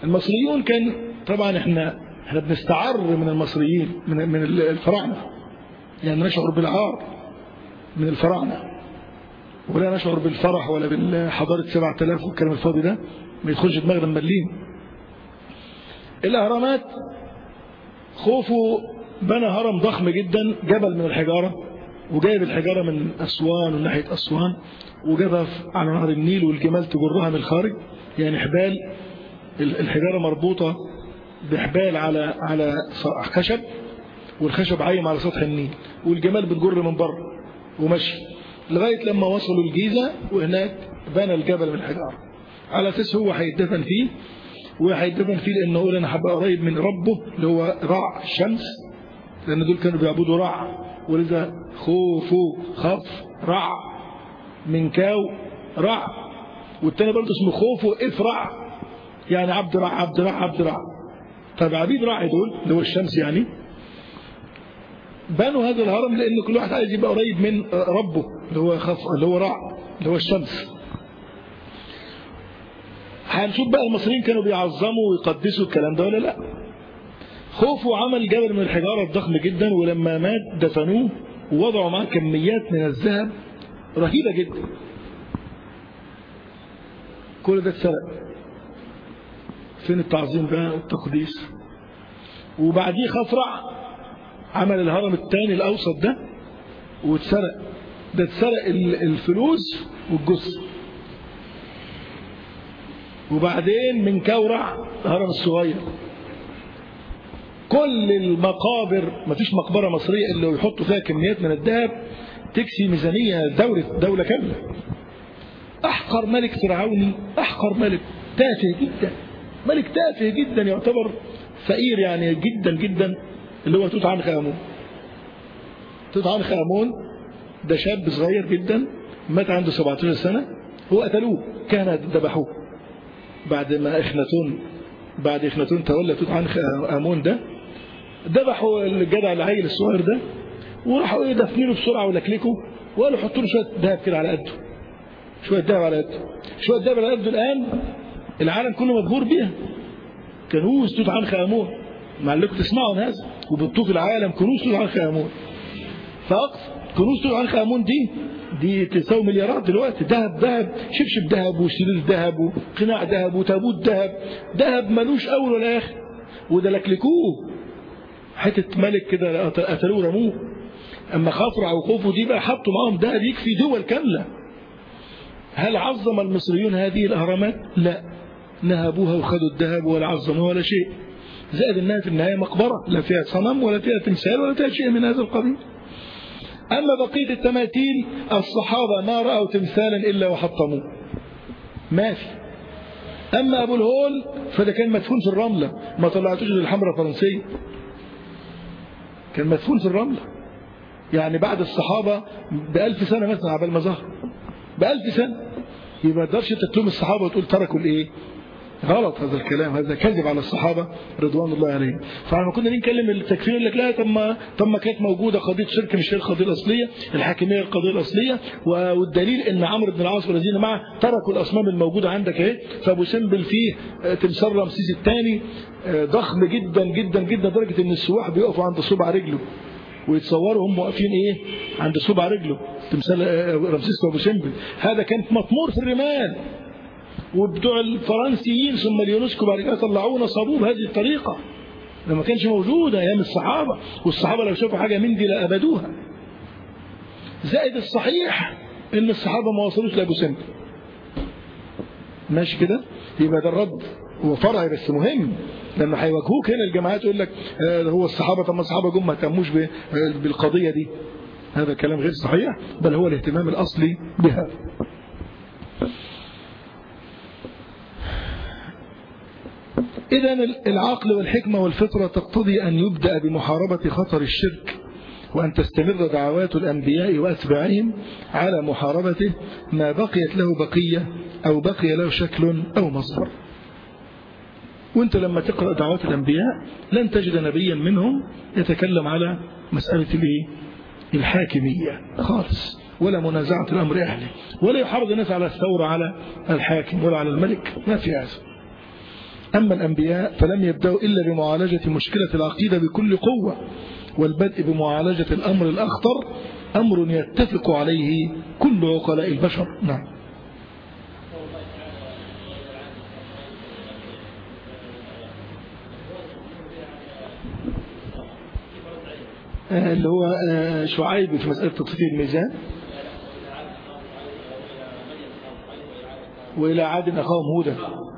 المصريون كان طبعا احنا احنا بنستعر من المصريين من من الفراعنه يعني نشعر بالعار من الفراعنه ولا نشعر بالفرح ولا بالحضاره 7000 والكلام الفاضي ده ما يدخلش دماغنا ملين الاهرامات خوفو بنى هرم ضخم جدا جبل من الحجاره وجايب الحجاره من اسوان ومن ناحيه اسوان وجابها على نهر النيل والجمال تجرها من الخارج يعني حبال الحجاره مربوطه بحبال على على خشب والخشب عايم على سطح النيل والجمال بتجر من بره ومشي لغايه لما وصلوا الجيزه وهناك بنى الجبل من الحجاره على اساس هو هيدفن فيه وهيدفن فيه لانه يقول انا هبقى قريب من ربه اللي هو رع الشمس لان دول كانوا بيعبدوا رع ولذا خوفو خف رع من كاو رع والتاني برضه اسمه خوفو افرع يعني عبد رع عبد رع عبد رع طب عبيد رع دول اللي هو الشمس يعني بنوا هذا الهرم لان كل واحد عايز يبقى قريب من ربه اللي هو خف اللي هو رع اللي هو الشمس هنشوف بقى المصريين كانوا بيعظموا ويقدسوا الكلام ده ولا لا خوفوا عمل جبل من الحجارة الضخم جدا ولما مات دفنوه ووضعوا معاه كميات من الذهب رهيبة جدا كل ده اتسرق فين التعظيم بقى والتقديس وبعديه خفرع عمل الهرم الثاني الأوسط ده واتسرق ده اتسرق الفلوس والجثة وبعدين من كورع الهرم الصغير كل المقابر ما فيش مقبرة مصرية اللي يحطوا فيها كميات من الذهب تكسي ميزانية دولة دولة كاملة أحقر ملك فرعوني أحقر ملك تافه جدا ملك تافه جدا يعتبر فقير يعني جدا جدا اللي هو توت عنخ آمون توت عنخ آمون ده شاب صغير جدا مات عنده 17 سنة هو قتلوه كان ذبحوه بعد ما إخناتون بعد إخناتون تولى توت عنخ آمون ده ذبحوا الجدع العيل الصغير ده وراحوا ايه دفنينه بسرعه ولكلكوا وقالوا حطوا له شويه ذهب كده على قده شويه ذهب على قده شويه ذهب على قده الان العالم كله مبهور بيها كنوز توت عنخ امون مع انكم تسمعوا هذا وبتطوف العالم كنوز توت عنخ امون فاقصى كنوز توت عنخ امون دي دي تساوي مليارات دلوقتي ذهب ذهب شبشب ذهب وسرير ذهب وقناع ذهب وتابوت ذهب ذهب ملوش اول ولا اخر وده لكلكوه حته ملك كده قتلوه ورموه اما خفرع وخوفه دي بقى حطوا معاهم ده يكفي دول كامله هل عظم المصريون هذه الاهرامات لا نهبوها وخدوا الذهب ولا عظموها ولا شيء زائد انها في النهايه مقبره لا فيها صنم ولا فيها تمثال ولا فيها شيء من هذا القبيل اما بقيه التماثيل الصحابه ما راوا تمثالا الا وحطموه ما في اما ابو الهول فده كان مدفون في الرمله ما طلعتوش للحمراء الفرنسيه كان مدفون في الرملة يعني بعد الصحابة بألف سنة مثلا عبال ما ظهر بألف سنة يبقى ما تقدرش تتلوم الصحابة وتقول تركوا الإيه غلط هذا الكلام هذا كذب على الصحابة رضوان الله عليهم فلما كنا نتكلم التكفير يقول لك لا طب ما طب ما كانت موجودة قضية شرك مش هي القضية الأصلية الحاكمية القضية الأصلية والدليل إن عمرو بن العاص والذين معه تركوا الأصنام الموجودة عندك اهي فأبو سمبل فيه تمثال رمسيس الثاني ضخم جدا جدا جدا لدرجة إن السواح بيقفوا عند صبع رجله ويتصوروا هم واقفين ايه عند صبع رجله تمثال رمسيس وابو سمبل هذا كان مطمور في الرمال وبتوع الفرنسيين ثم اليونسكو بعد كده طلعوه نصبوه بهذه الطريقة ده ما كانش موجودة أيام الصحابة والصحابة لو شافوا حاجة من دي لأبدوها زائد الصحيح إن الصحابة ما وصلوش لأبو سمبل ماشي كده يبقى ده الرد هو فرعي بس مهم لما هيواجهوك هنا الجماعات يقول لك آه هو الصحابة طب ما الصحابة جم ما اهتموش بالقضية دي هذا كلام غير صحيح بل هو الاهتمام الأصلي بها إذا العقل والحكمة والفطرة تقتضي أن يبدأ بمحاربة خطر الشرك وأن تستمر دعوات الأنبياء وأتباعهم على محاربته ما بقيت له بقية أو بقي له شكل أو مصدر وانت لما تقرأ دعوات الأنبياء لن تجد نبيا منهم يتكلم على مسألة الايه الحاكمية خالص ولا منازعة الأمر أهله ولا يحرض الناس على الثورة على الحاكم ولا على الملك ما في هذا أما الأنبياء فلم يبدأوا إلا بمعالجة مشكلة العقيدة بكل قوة والبدء بمعالجة الأمر الأخطر أمر يتفق عليه كل عقلاء البشر نعم اللي هو شعيب في مسألة تطفيل الميزان وإلى عاد أخاهم هودا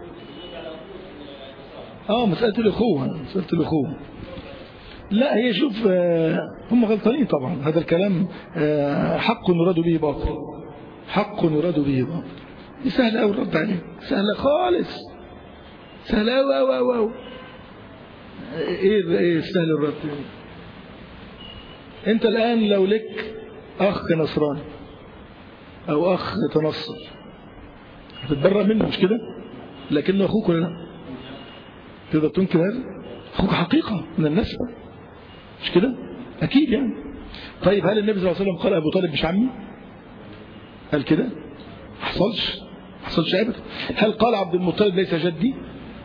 اه مسألة الأخوة مسألة الأخوة لا هي شوف هم غلطانين طبعا هذا الكلام حق يراد به باطل حق يراد به باطل دي سهلة أوي الرد عليه سهلة خالص سهلة أوي أوي أوي أوي إيه إيه سهل الرد أنت الآن لو لك أخ نصراني أو أخ تنصر هتتبرأ منه مش كده لكنه أخوك ولا لا تقدر تنكر هذا أخوك حقيقة من النسب مش كده أكيد يعني طيب هل النبي صلى الله عليه وسلم قال أبو طالب مش عمي قال كده حصلش حصلش أبدا هل قال عبد المطلب ليس جدي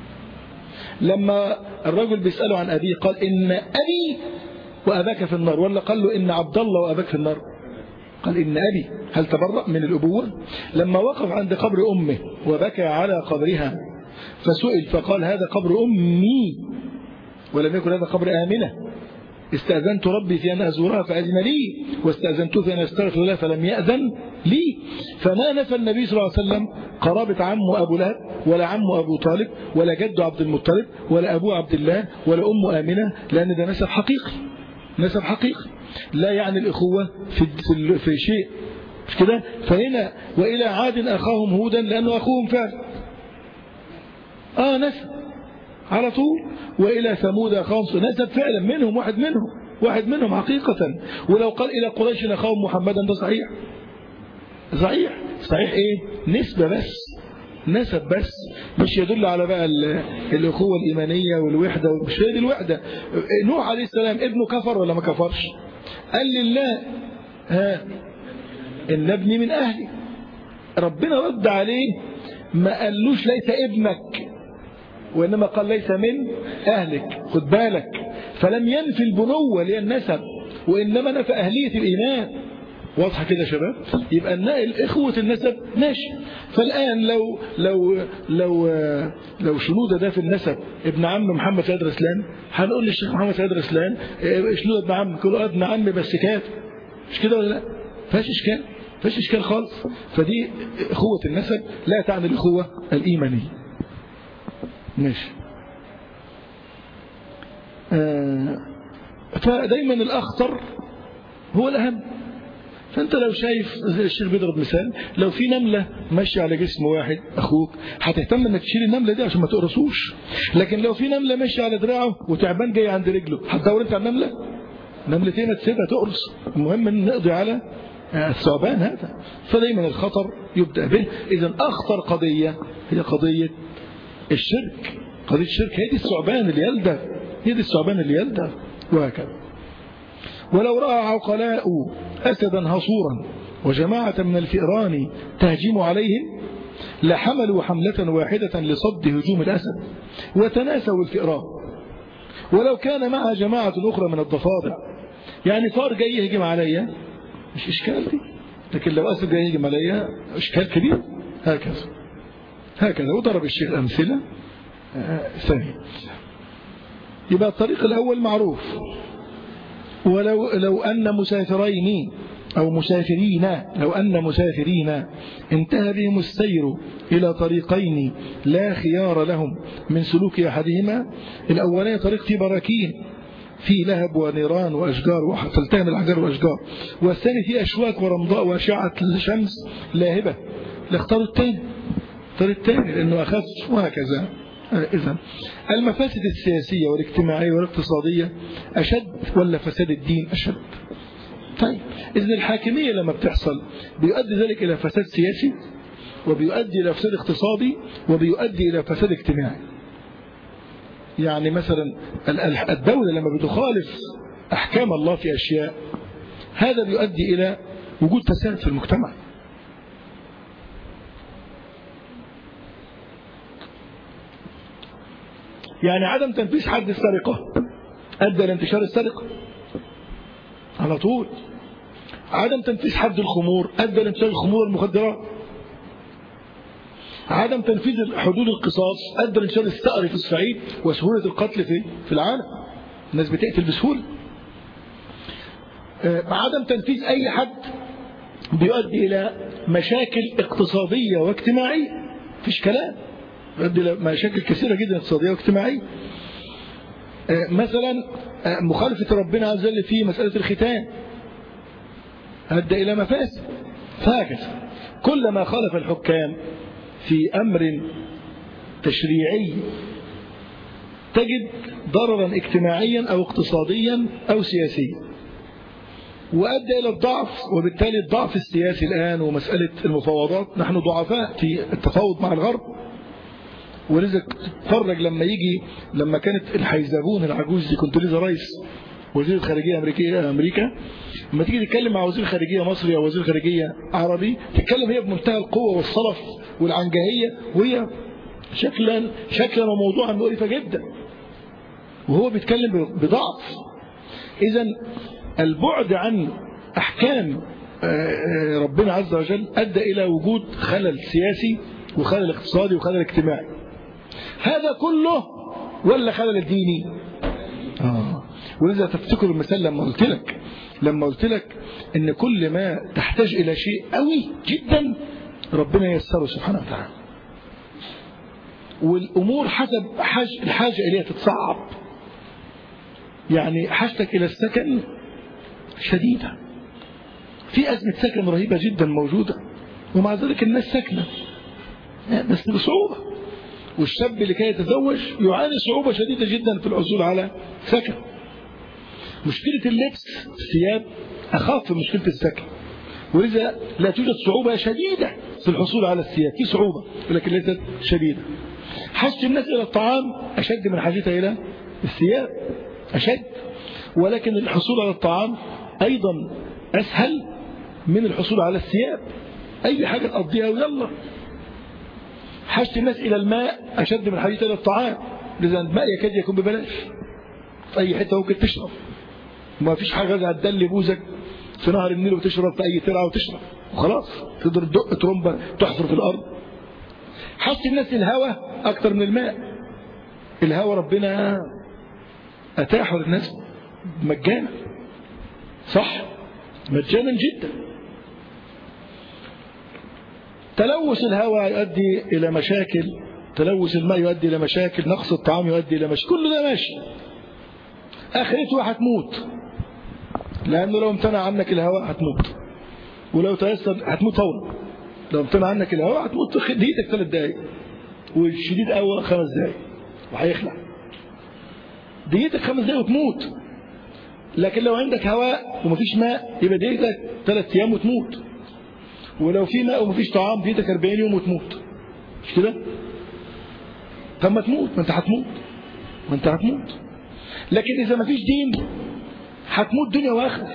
لما الرجل بيسأله عن أبيه قال إن أبي وأباك في النار ولا قال له إن عبد الله وأباك في النار قال إن أبي هل تبرأ من الأبوة لما وقف عند قبر أمه وبكى على قبرها فسئل فقال هذا قبر أمي ولم يكن هذا قبر آمنة استأذنت ربي في أن أزورها فأذن لي واستأذنته في أن أستغفر الله فلم يأذن لي فما نفى النبي صلى الله عليه وسلم قرابة عمه أبو لهب ولا عمه أبو طالب ولا جد عبد المطلب ولا أبو عبد الله ولا أم آمنة لأن ده نسب حقيقي نسب حقيقي لا يعني الإخوة في, في, في شيء مش كده فهنا وإلى عاد أخاهم هودا لأنه أخوهم فعلا آه نسب على طول وإلى ثمود أخاهم نسب فعلا منهم واحد منهم واحد منهم حقيقة ولو قال إلى قريش أخاهم محمدا ده صحيح صحيح صحيح إيه نسبة بس نسب بس مش يدل على بقى الأخوة الإيمانية والوحدة مش هي دي الوحدة نوح عليه السلام ابنه كفر ولا ما كفرش قال لله ها إن ابني من أهلي ربنا رد عليه ما قالوش ليس ابنك وإنما قال ليس من أهلك خد بالك فلم ينفي البنوة اللي هي النسب وإنما نفى أهلية الإيمان واضحة كده يا شباب يبقى الإخوة النسب ماشي فالآن لو لو لو لو شنودة ده في النسب ابن عم محمد سيد رسلان هنقول للشيخ محمد سيد رسلان شنودة ابن عم كله ابن عم بس كات مش كده ولا لا فاش إشكال فاش إشكال خالص فدي إخوة النسب لا تعني الإخوة الإيمانية ماشي آه فدايما الأخطر هو الأهم فأنت لو شايف زي الشيخ بيضرب مثال لو في نملة ماشية على جسم واحد أخوك هتهتم إنك تشيل النملة دي عشان ما تقرصوش لكن لو في نملة ماشية على دراعه وتعبان جاي عند رجله هتدور أنت على النملة نملتين تسيبها تقرص المهم إن نقضي على الثعبان هذا فدايما الخطر يبدأ به إذا أخطر قضية هي قضية الشرك قضية الشرك هي دي الثعبان اللي يلدغ هي دي الثعبان اللي يلدغ وهكذا ولو رأى عقلاء أسدا هصورا وجماعة من الفئران تهجم عليهم لحملوا حملة واحدة لصد هجوم الأسد وتناسوا الفئران ولو كان معها جماعة أخرى من الضفادع يعني فار جاي يهجم عليا مش إشكال دي لكن لو أسد جاي يهجم عليا إشكال كبير هكذا هكذا وضرب الشيخ أمثلة ثانية يبقى الطريق الأول معروف ولو لو أن مسافرين أو مسافرين لو أن مسافرين انتهى بهم السير إلى طريقين لا خيار لهم من سلوك أحدهما الأولاني طريق في براكين في لهب ونيران وأشجار وتلتهم الأحجار والأشجار والثاني في أشواك ورمضاء وأشعة الشمس لاهبة لاختاروا الثاني اختار الثاني لأنه أخف وهكذا إذا المفاسد السياسية والاجتماعية والاقتصادية أشد ولا فساد الدين أشد طيب إذن الحاكمية لما بتحصل بيؤدي ذلك إلى فساد سياسي وبيؤدي إلى فساد اقتصادي وبيؤدي إلى فساد اجتماعي يعني مثلا الدولة لما بتخالف أحكام الله في أشياء هذا بيؤدي إلى وجود فساد في المجتمع يعني عدم تنفيذ حد السرقة أدى لانتشار السرقة على طول عدم تنفيذ حد الخمور أدى لانتشار الخمور والمخدرات عدم تنفيذ حدود القصاص أدى لانتشار الثأر في الصعيد وسهولة القتل في في العالم الناس بتقتل بسهولة عدم تنفيذ أي حد بيؤدي إلى مشاكل اقتصادية واجتماعية فيش كلام يؤدي إلى مشاكل كثيرة جدا اقتصادية واجتماعية مثلا مخالفة ربنا عز وجل في مسألة الختان أدى إلى مفاسد فهكذا كلما خالف الحكام في أمر تشريعي تجد ضررا اجتماعيا أو اقتصاديا أو سياسيا وأدى إلى الضعف وبالتالي الضعف السياسي الآن ومسألة المفاوضات نحن ضعفاء في التفاوض مع الغرب ولذا تتفرج لما يجي لما كانت الحيزابون العجوز دي كنت لسه رئيس وزير الخارجية أمريكية أمريكا لما تيجي تتكلم مع وزير خارجية مصري أو وزير خارجية عربي تتكلم هي بمنتهى القوة والصلف والعنجهية وهي شكلا شكلا وموضوعا مقرفة جدا وهو بيتكلم بضعف إذا البعد عن أحكام ربنا عز وجل أدى إلى وجود خلل سياسي وخلل اقتصادي وخلل اجتماعي هذا كله ولا خلل الديني آه. ولذا تفتكر المثال لما قلت لك لما قلت لك ان كل ما تحتاج الى شيء قوي جدا ربنا ييسره سبحانه وتعالى والامور حسب حاج الحاجه اليها تتصعب يعني حاجتك الى السكن شديده في ازمه سكن رهيبه جدا موجوده ومع ذلك الناس ساكنه بس بصعوبه والشاب اللي كان يتزوج يعاني صعوبه شديده جدا في الحصول على سكن مشكلة اللبس الثياب أخاف من مشكلة السكن ولذا لا توجد صعوبة شديدة في الحصول على الثياب في صعوبة ولكن ليست شديدة حاجة الناس إلى الطعام أشد من حاجتها إلى الثياب أشد ولكن الحصول على الطعام أيضا أسهل من الحصول على الثياب أي حاجة تقضيها ويلا حاجة الناس إلى الماء أشد من حاجتها إلى الطعام لذا الماء يكاد يكون ببلاش في أي حتة ممكن تشرب ما فيش حاجة هتدلي بوزك في نهر النيل وتشرب في أي ترعة وتشرب وخلاص تقدر تدق ترمبة تحفر في الأرض حس الناس الهواء أكتر من الماء الهواء ربنا أتاحه للناس مجانا صح مجانا جدا تلوث الهواء يؤدي إلى مشاكل تلوث الماء يؤدي إلى مشاكل نقص الطعام يؤدي إلى مشاكل كل ده ماشي آخرته هتموت لأنه لو امتنع عنك الهواء هتموت ولو تيسر هتموت فورا لو امتنع عنك الهواء هتموت دقيقتك ثلاث دقايق والشديد قوي خمس دقايق وهيخلع دقيقتك خمس دقايق وتموت لكن لو عندك هواء ومفيش ماء يبقى دقيقتك ثلاث ايام وتموت ولو في ماء ومفيش طعام دقيقتك 40 يوم وتموت مش كده؟ طب ما تموت ما انت هتموت ما انت هتموت لكن اذا مفيش دين هتموت دنيا واخره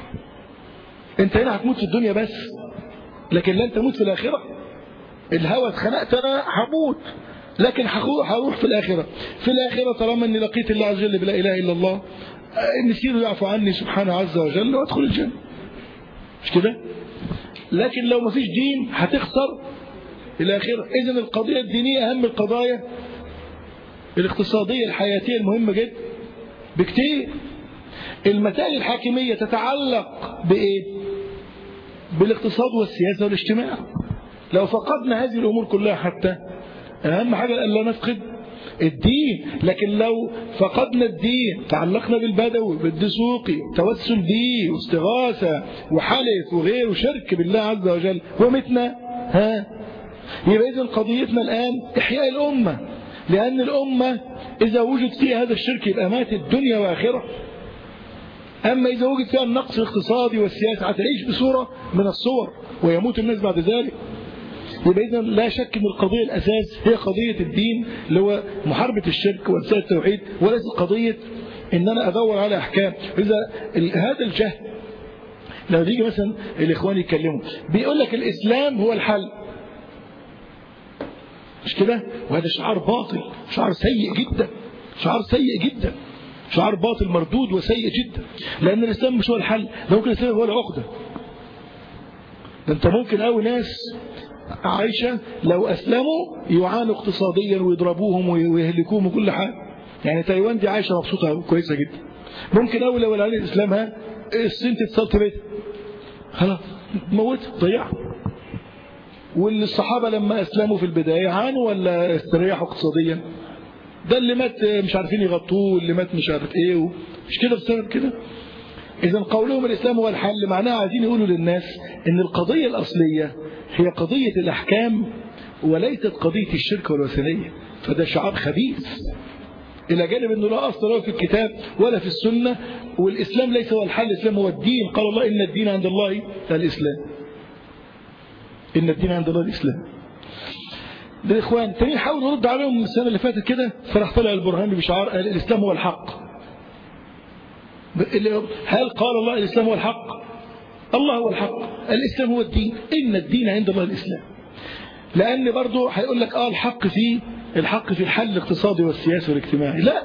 انت هنا هتموت في الدنيا بس لكن لن تموت في الاخره الهوى اتخنقت انا هموت لكن هروح في الاخره في الاخره طالما اني لقيت الله عز وجل بلا اله الا الله مسكينه يعفو عني سبحانه عز وجل وادخل الجنه مش كده لكن لو ما فيش دين هتخسر الاخره اذا القضيه الدينيه اهم القضايا الاقتصاديه الحياتيه المهمه جدا بكتير المسائل الحاكميه تتعلق بايه بالاقتصاد والسياسه والاجتماع لو فقدنا هذه الامور كلها حتى اهم حاجه الا نفقد الدين لكن لو فقدنا الدين تعلقنا بالبدوي بالدسوقي توسل به واستغاثة وحلف وغيره شرك بالله عز وجل ومتنا ها يبقى إذن قضيتنا الآن إحياء الأمة لأن الأمة إذا وجد فيها هذا الشرك يبقى مات الدنيا وآخرة أما إذا وجد فيها النقص الاقتصادي والسياسي هتعيش بصورة من الصور ويموت الناس بعد ذلك يبقى إذا لا شك أن القضية الأساس هي قضية الدين اللي هو محاربة الشرك وإنسان التوحيد وليس قضية أن أنا أدور على أحكام إذا هذا الجهل لما بيجي مثلا الإخوان يتكلموا بيقول لك الإسلام هو الحل مش كده وهذا شعار باطل شعار سيء جدا شعار سيء جدا شعار باطل مردود وسيء جدا لأن الإسلام مش هو الحل ده ممكن الإسلام هو العقدة ده أنت ممكن أوي ناس عايشة لو أسلموا يعانوا اقتصاديا ويضربوهم ويهلكوهم وكل حاجة يعني تايوان دي عايشة مبسوطة كويسة جدا ممكن أول لو العلي إسلامها الصين تتصل بيتها خلاص موت ضيعها واللي الصحابة لما أسلموا في البداية عانوا ولا استريحوا اقتصاديا ده اللي مات مش عارفين يغطوه واللي مات مش عارف ايه مش كده بسبب كده إذا قولهم الإسلام هو الحل معناها عايزين يقولوا للناس إن القضية الأصلية هي قضية الأحكام وليست قضية الشرك والوثنية فده شعار خبيث إلى جانب أنه لا أصل له في الكتاب ولا في السنة والإسلام ليس هو الحل الإسلام هو الدين قال الله إن الدين عند الله الإسلام إن الدين عند الله الإسلام ده الإخوان تاني حاول نرد عليهم السنة اللي فاتت كده فراح طلع البرهاني بشعار الإسلام هو الحق هل قال الله الإسلام هو الحق الله هو الحق الإسلام هو الدين إن الدين عند الله الإسلام لأن برضه هيقول لك آه الحق في الحق في الحل الاقتصادي والسياسي والاجتماعي لا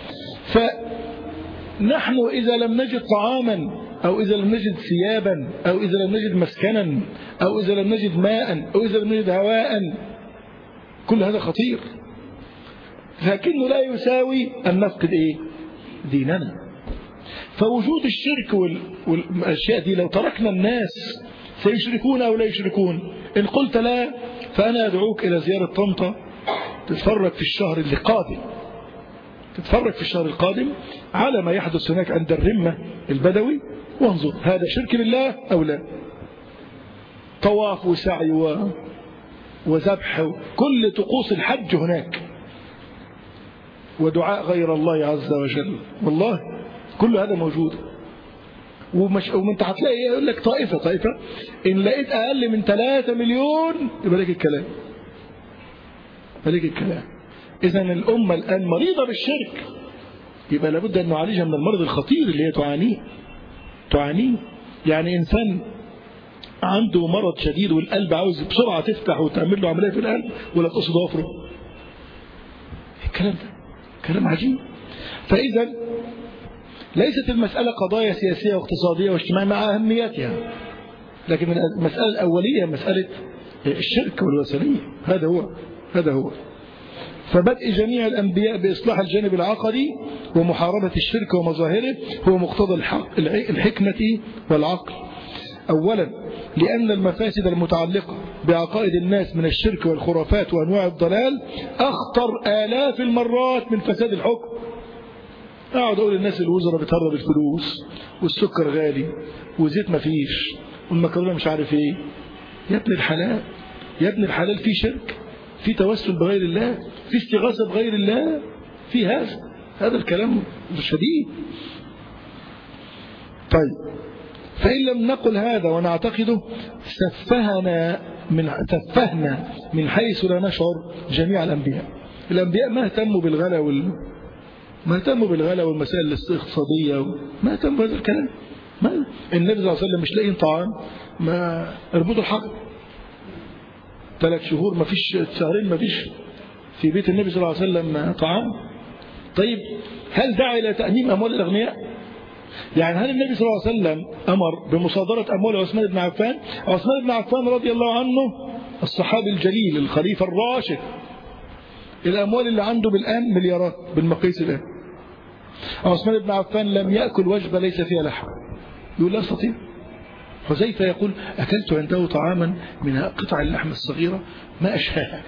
فنحن إذا لم نجد طعاما أو إذا لم نجد ثيابا أو إذا لم نجد مسكنا أو إذا لم نجد ماء أو إذا لم نجد هواء كل هذا خطير لكنه لا يساوي أن نفقد إيه ديننا فوجود الشرك والأشياء دي لو تركنا الناس سيشركون أو لا يشركون إن قلت لا فأنا أدعوك إلى زيارة طنطا تتفرج في الشهر اللي قادم تتفرج في الشهر القادم على ما يحدث هناك عند الرمة البدوي وانظر هذا شرك بالله أو لا طواف وسعي و... وذبح كل طقوس الحج هناك ودعاء غير الله عز وجل والله كل هذا موجود ومش وانت هتلاقي يقول لك طائفة طائفة إن لقيت أقل من 3 مليون يبقى لك الكلام يبقى لك الكلام إذا الأمة الآن مريضة بالشرك يبقى لابد أن نعالجها من المرض الخطير اللي هي تعانيه تعانيه يعني إنسان عنده مرض شديد والقلب عاوز بسرعة تفتح وتعمل له عملية في القلب ولا تقصد ضفره الكلام ده كلام عجيب فإذا ليست المسألة قضايا سياسية واقتصادية واجتماعية مع أهميتها لكن المسألة الأولية مسألة الشرك والوثنية هذا هو هذا هو فبدء جميع الأنبياء بإصلاح الجانب العقدي ومحاربة الشرك ومظاهره هو مقتضى الحق الحكمة والعقل أولا لأن المفاسد المتعلقة بعقائد الناس من الشرك والخرافات وأنواع الضلال أخطر آلاف المرات من فساد الحكم أقعد أقول للناس الوزراء بتهرب الفلوس والسكر غالي وزيت مفيش والمكرونة مش عارف ايه يا ابن الحلال يا ابن الحلال في شرك في توسل بغير الله في استغاثة بغير الله في هذا هذا الكلام شديد طيب فإن لم نقل هذا ونعتقده سفهنا من سفهنا من حيث لا نشعر جميع الأنبياء الأنبياء ما اهتموا بالغلا وال ما اهتموا بالغلا والمسائل الاقتصادية ما اهتموا بهذا الكلام ما النبي صلى الله عليه وسلم مش لاقيين طعام ما اربطوا الحجر ثلاث شهور ما فيش شهرين ما فيش في بيت النبي صلى الله عليه وسلم طعام طيب هل دعا إلى تأميم أموال الأغنياء يعني هل النبي صلى الله عليه وسلم أمر بمصادرة أموال عثمان بن عفان عثمان بن عفان رضي الله عنه الصحابي الجليل الخليفة الراشد الأموال اللي عنده بالآن مليارات بالمقيس الآن عثمان بن عفان لم يأكل وجبة ليس فيها لحم يقول لا أستطيع حذيفة يقول أكلت عنده طعاما من قطع اللحم الصغيرة ما أشهاها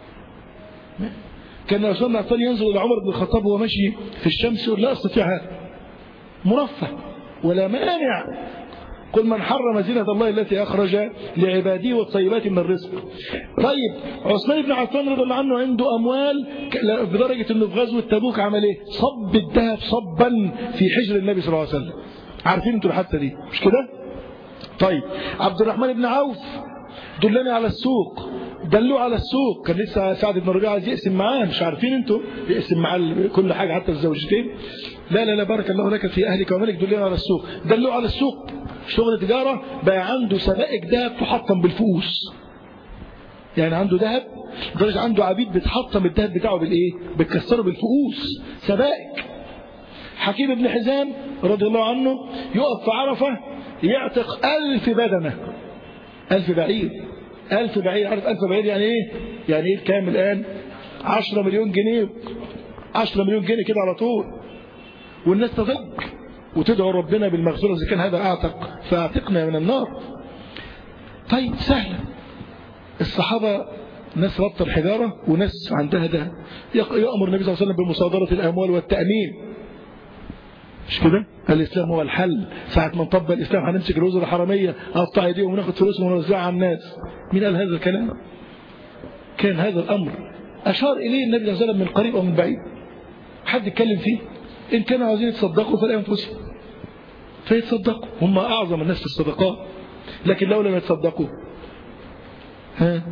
كان عثمان بن عفان ينظر إلى عمر بن الخطاب وهو ماشي في الشمس يقول لا أستطيع هذا مرفه ولا مانع قل من حرم زينة الله التي أخرج لعباده والطيبات من الرزق طيب عثمان بن عفان رضي الله عنه عنده أموال بدرجة أنه في غزوة تبوك عمل إيه صب الذهب صبا في حجر النبي صلى الله عليه وسلم عارفين انتوا الحادثة دي مش كده طيب عبد الرحمن بن عوف دلني على السوق دلوه على السوق كان لسه سعد بن ربيعه عايز يقسم معاه مش عارفين انتوا يقسم معاه كل حاجه حتى الزوجتين لا لا لا بارك الله لك في اهلك ومالك دلني على السوق دلوه على السوق شغل تجاره بقى عنده سبائك ذهب تحطم بالفؤوس يعني عنده ذهب لدرجة عنده عبيد بتحطم الذهب بتاعه بالايه بتكسره بالفؤوس سبائك حكيم بن حزام رضي الله عنه يقف في عرفة يعتق ألف بدنة ألف بعير ألف بعير عارف ألف بعير يعني إيه يعني إيه كام الآن عشرة مليون جنيه عشرة مليون جنيه كده على طول والناس تضج وتدعو ربنا بالمغفرة إذا كان هذا أعتق فأعتقنا من النار طيب سهلة الصحابة ناس ربط الحجارة وناس عندها ده يأمر النبي صلى الله عليه وسلم بمصادرة الأموال والتأمين مش كده الإسلام هو الحل ساعة ما نطبق الإسلام هنمسك الوزراء الحرامية أقطع ايديهم وناخد فلوسهم ونوزعها على الناس مين قال هذا الكلام كان هذا الأمر أشار إليه النبي صلى الله عليه وسلم من قريب أو من بعيد حد يتكلم فيه إن كانوا عاوزين يتصدقوا فلأنفسهم فيتصدقوا هم أعظم الناس في الصدقات لكن لو لم يتصدقوا ها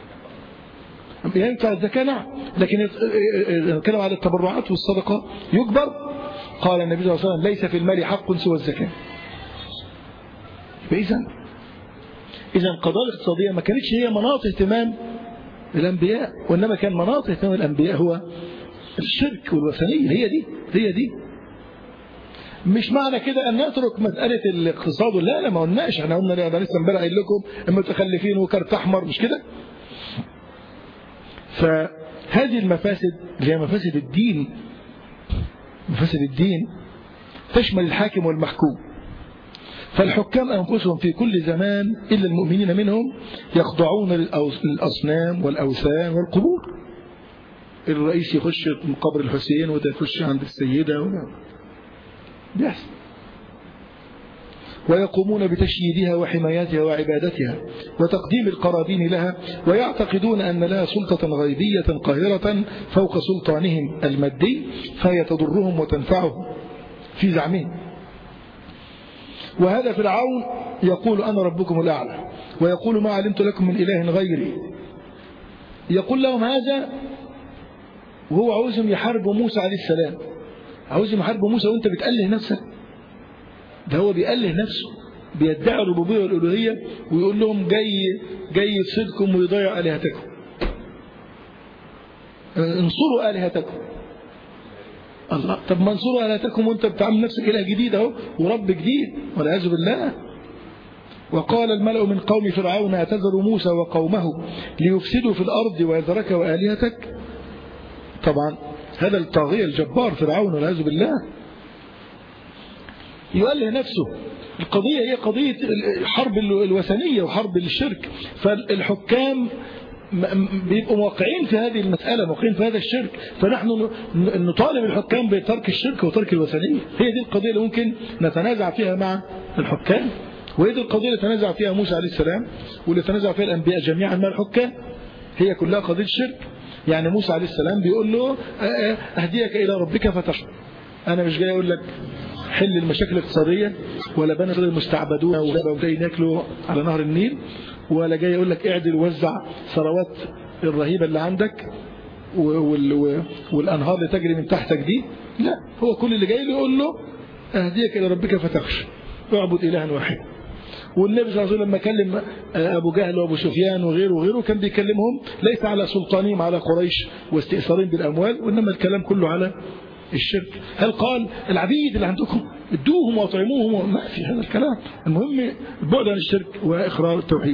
ينفع الزكاة نعم لكن نتكلم على التبرعات والصدقة يكبر قال النبي صلى الله عليه وسلم ليس في المال حق سوى الزكاة فإذا إذا القضايا الاقتصادية ما كانتش هي مناط اهتمام الأنبياء وإنما كان مناط اهتمام الأنبياء هو الشرك والوثنية هي دي هي دي مش معنى كده أن نترك مسألة الاقتصاد لا لا ما قلناش احنا قلنا ده لسه امبارح قايل لكم المتخلفين وكارت أحمر مش كده فهذه المفاسد اللي هي مفاسد الدين مفاسد الدين تشمل الحاكم والمحكوم فالحكام أنفسهم في كل زمان إلا المؤمنين منهم يخضعون للأصنام والأوثان والقبور الرئيس يخش من قبر الحسين وده يخش عند السيدة وده بيحصل ويقومون بتشييدها وحمايتها وعبادتها وتقديم القرابين لها ويعتقدون أن لها سلطة غيبية قاهرة فوق سلطانهم المادي فهي تضرهم وتنفعهم في زعمهم وهذا فرعون يقول أنا ربكم الأعلى ويقول ما علمت لكم من إله غيري يقول لهم هذا وهو عاوزهم يحاربوا موسى عليه السلام عاوزهم يحاربوا موسى وانت بتأله نفسك ده هو بيأله نفسه بيدعي الربوبية والألوهية ويقول لهم جاي جاي يفسدكم ويضيع آلهتكم انصروا آلهتكم الله طب ما انصروا آلهتكم وانت بتعمل نفسك إله جديد اهو ورب جديد والعياذ بالله وقال الملأ من قوم فرعون اعتذروا موسى وقومه ليفسدوا في الأرض ويذرك وآلهتك طبعا هذا الطاغية الجبار فرعون والعياذ بالله يؤله نفسه القضية هي قضية الحرب الوثنية وحرب الشرك فالحكام بيبقوا موقعين في هذه المسألة موقعين في هذا الشرك فنحن نطالب الحكام بترك الشرك وترك الوثنية هي دي القضية اللي ممكن نتنازع فيها مع الحكام وهي دي القضية اللي تنازع فيها موسى عليه السلام واللي تنازع فيها الأنبياء جميعا مع الحكام هي كلها قضية الشرك يعني موسى عليه السلام بيقول له أهديك إلى ربك فتشكر أنا مش جاي أقول لك حل المشاكل الاقتصادية ولا بنى المستعبدون وجايين ياكلوا على نهر النيل ولا جاي يقول لك اعدل ووزع ثروات الرهيبة اللي عندك والأنهار اللي تجري من تحتك دي لا هو كل اللي جاي له يقول له أهديك إلى ربك فتخشى اعبد إلها واحد والنبي صلى الله عليه وسلم لما كلم أبو جهل وأبو سفيان وغيره وغيره كان بيكلمهم ليس على سلطانهم على قريش واستئثارهم بالأموال وإنما الكلام كله على الشرك هل قال العبيد اللي عندكم ادوهم واطعموهم ما في هذا الكلام المهم البعد عن الشرك وإخراج التوحيد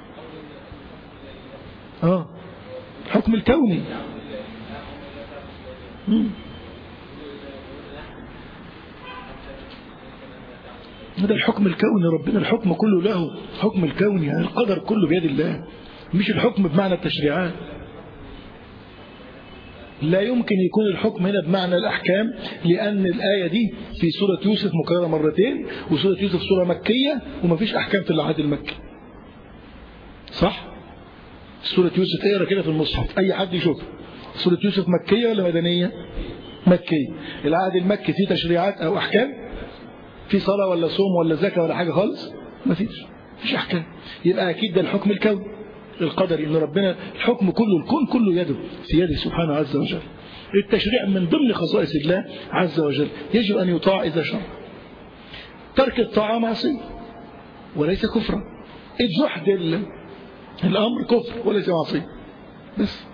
اه الحكم الكوني مم. هذا الحكم الكوني ربنا الحكم كله له حكم الكوني يعني القدر كله بيد الله مش الحكم بمعنى التشريعات لا يمكن يكون الحكم هنا بمعنى الأحكام لأن الآية دي في سورة يوسف مكررة مرتين وسورة يوسف سورة مكية وما فيش أحكام في العهد المكي صح؟ سورة يوسف اقرا كده في المصحف أي حد يشوفها سورة يوسف مكية ولا مدنية؟ مكية العهد المكي فيه تشريعات أو أحكام في صلاة ولا صوم ولا زكاة ولا حاجة خالص ما فيش مفيش أحكام يبقى أكيد ده الحكم الكوني القدري ان ربنا الحكم كله الكون كله يده في يده سبحانه عز وجل التشريع من ضمن خصائص الله عز وجل يجب أن يطاع إذا شرع ترك الطاعة معصية وليس كفرا الجحد الأمر كفر وليس معصية بس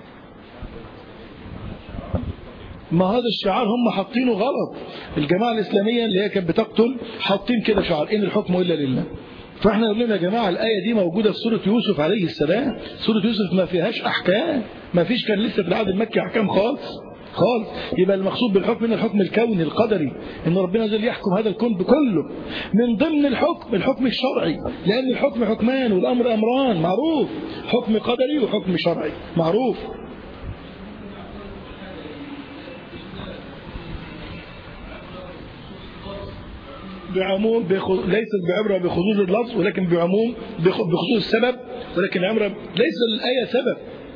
ما هذا الشعار هم حاطينه غلط الجماعة الإسلامية اللي هي كانت بتقتل حاطين كده شعار إن الحكم إلا لله فاحنا نقول لهم يا جماعة الآية دي موجودة في سورة يوسف عليه السلام سورة يوسف ما فيهاش أحكام ما فيش كان لسه في العهد المكي أحكام خالص خالص يبقى المقصود بالحكم هنا الحكم الكوني القدري ان ربنا جل يحكم هذا الكون بكله من ضمن الحكم الحكم الشرعي لان الحكم حكمان والامر امران معروف حكم قدري وحكم شرعي معروف بعموم بخ... ليست بعبرة بخصوص اللفظ ولكن بعموم بخ... بخصوص السبب ولكن العبرة ليس الآية سبب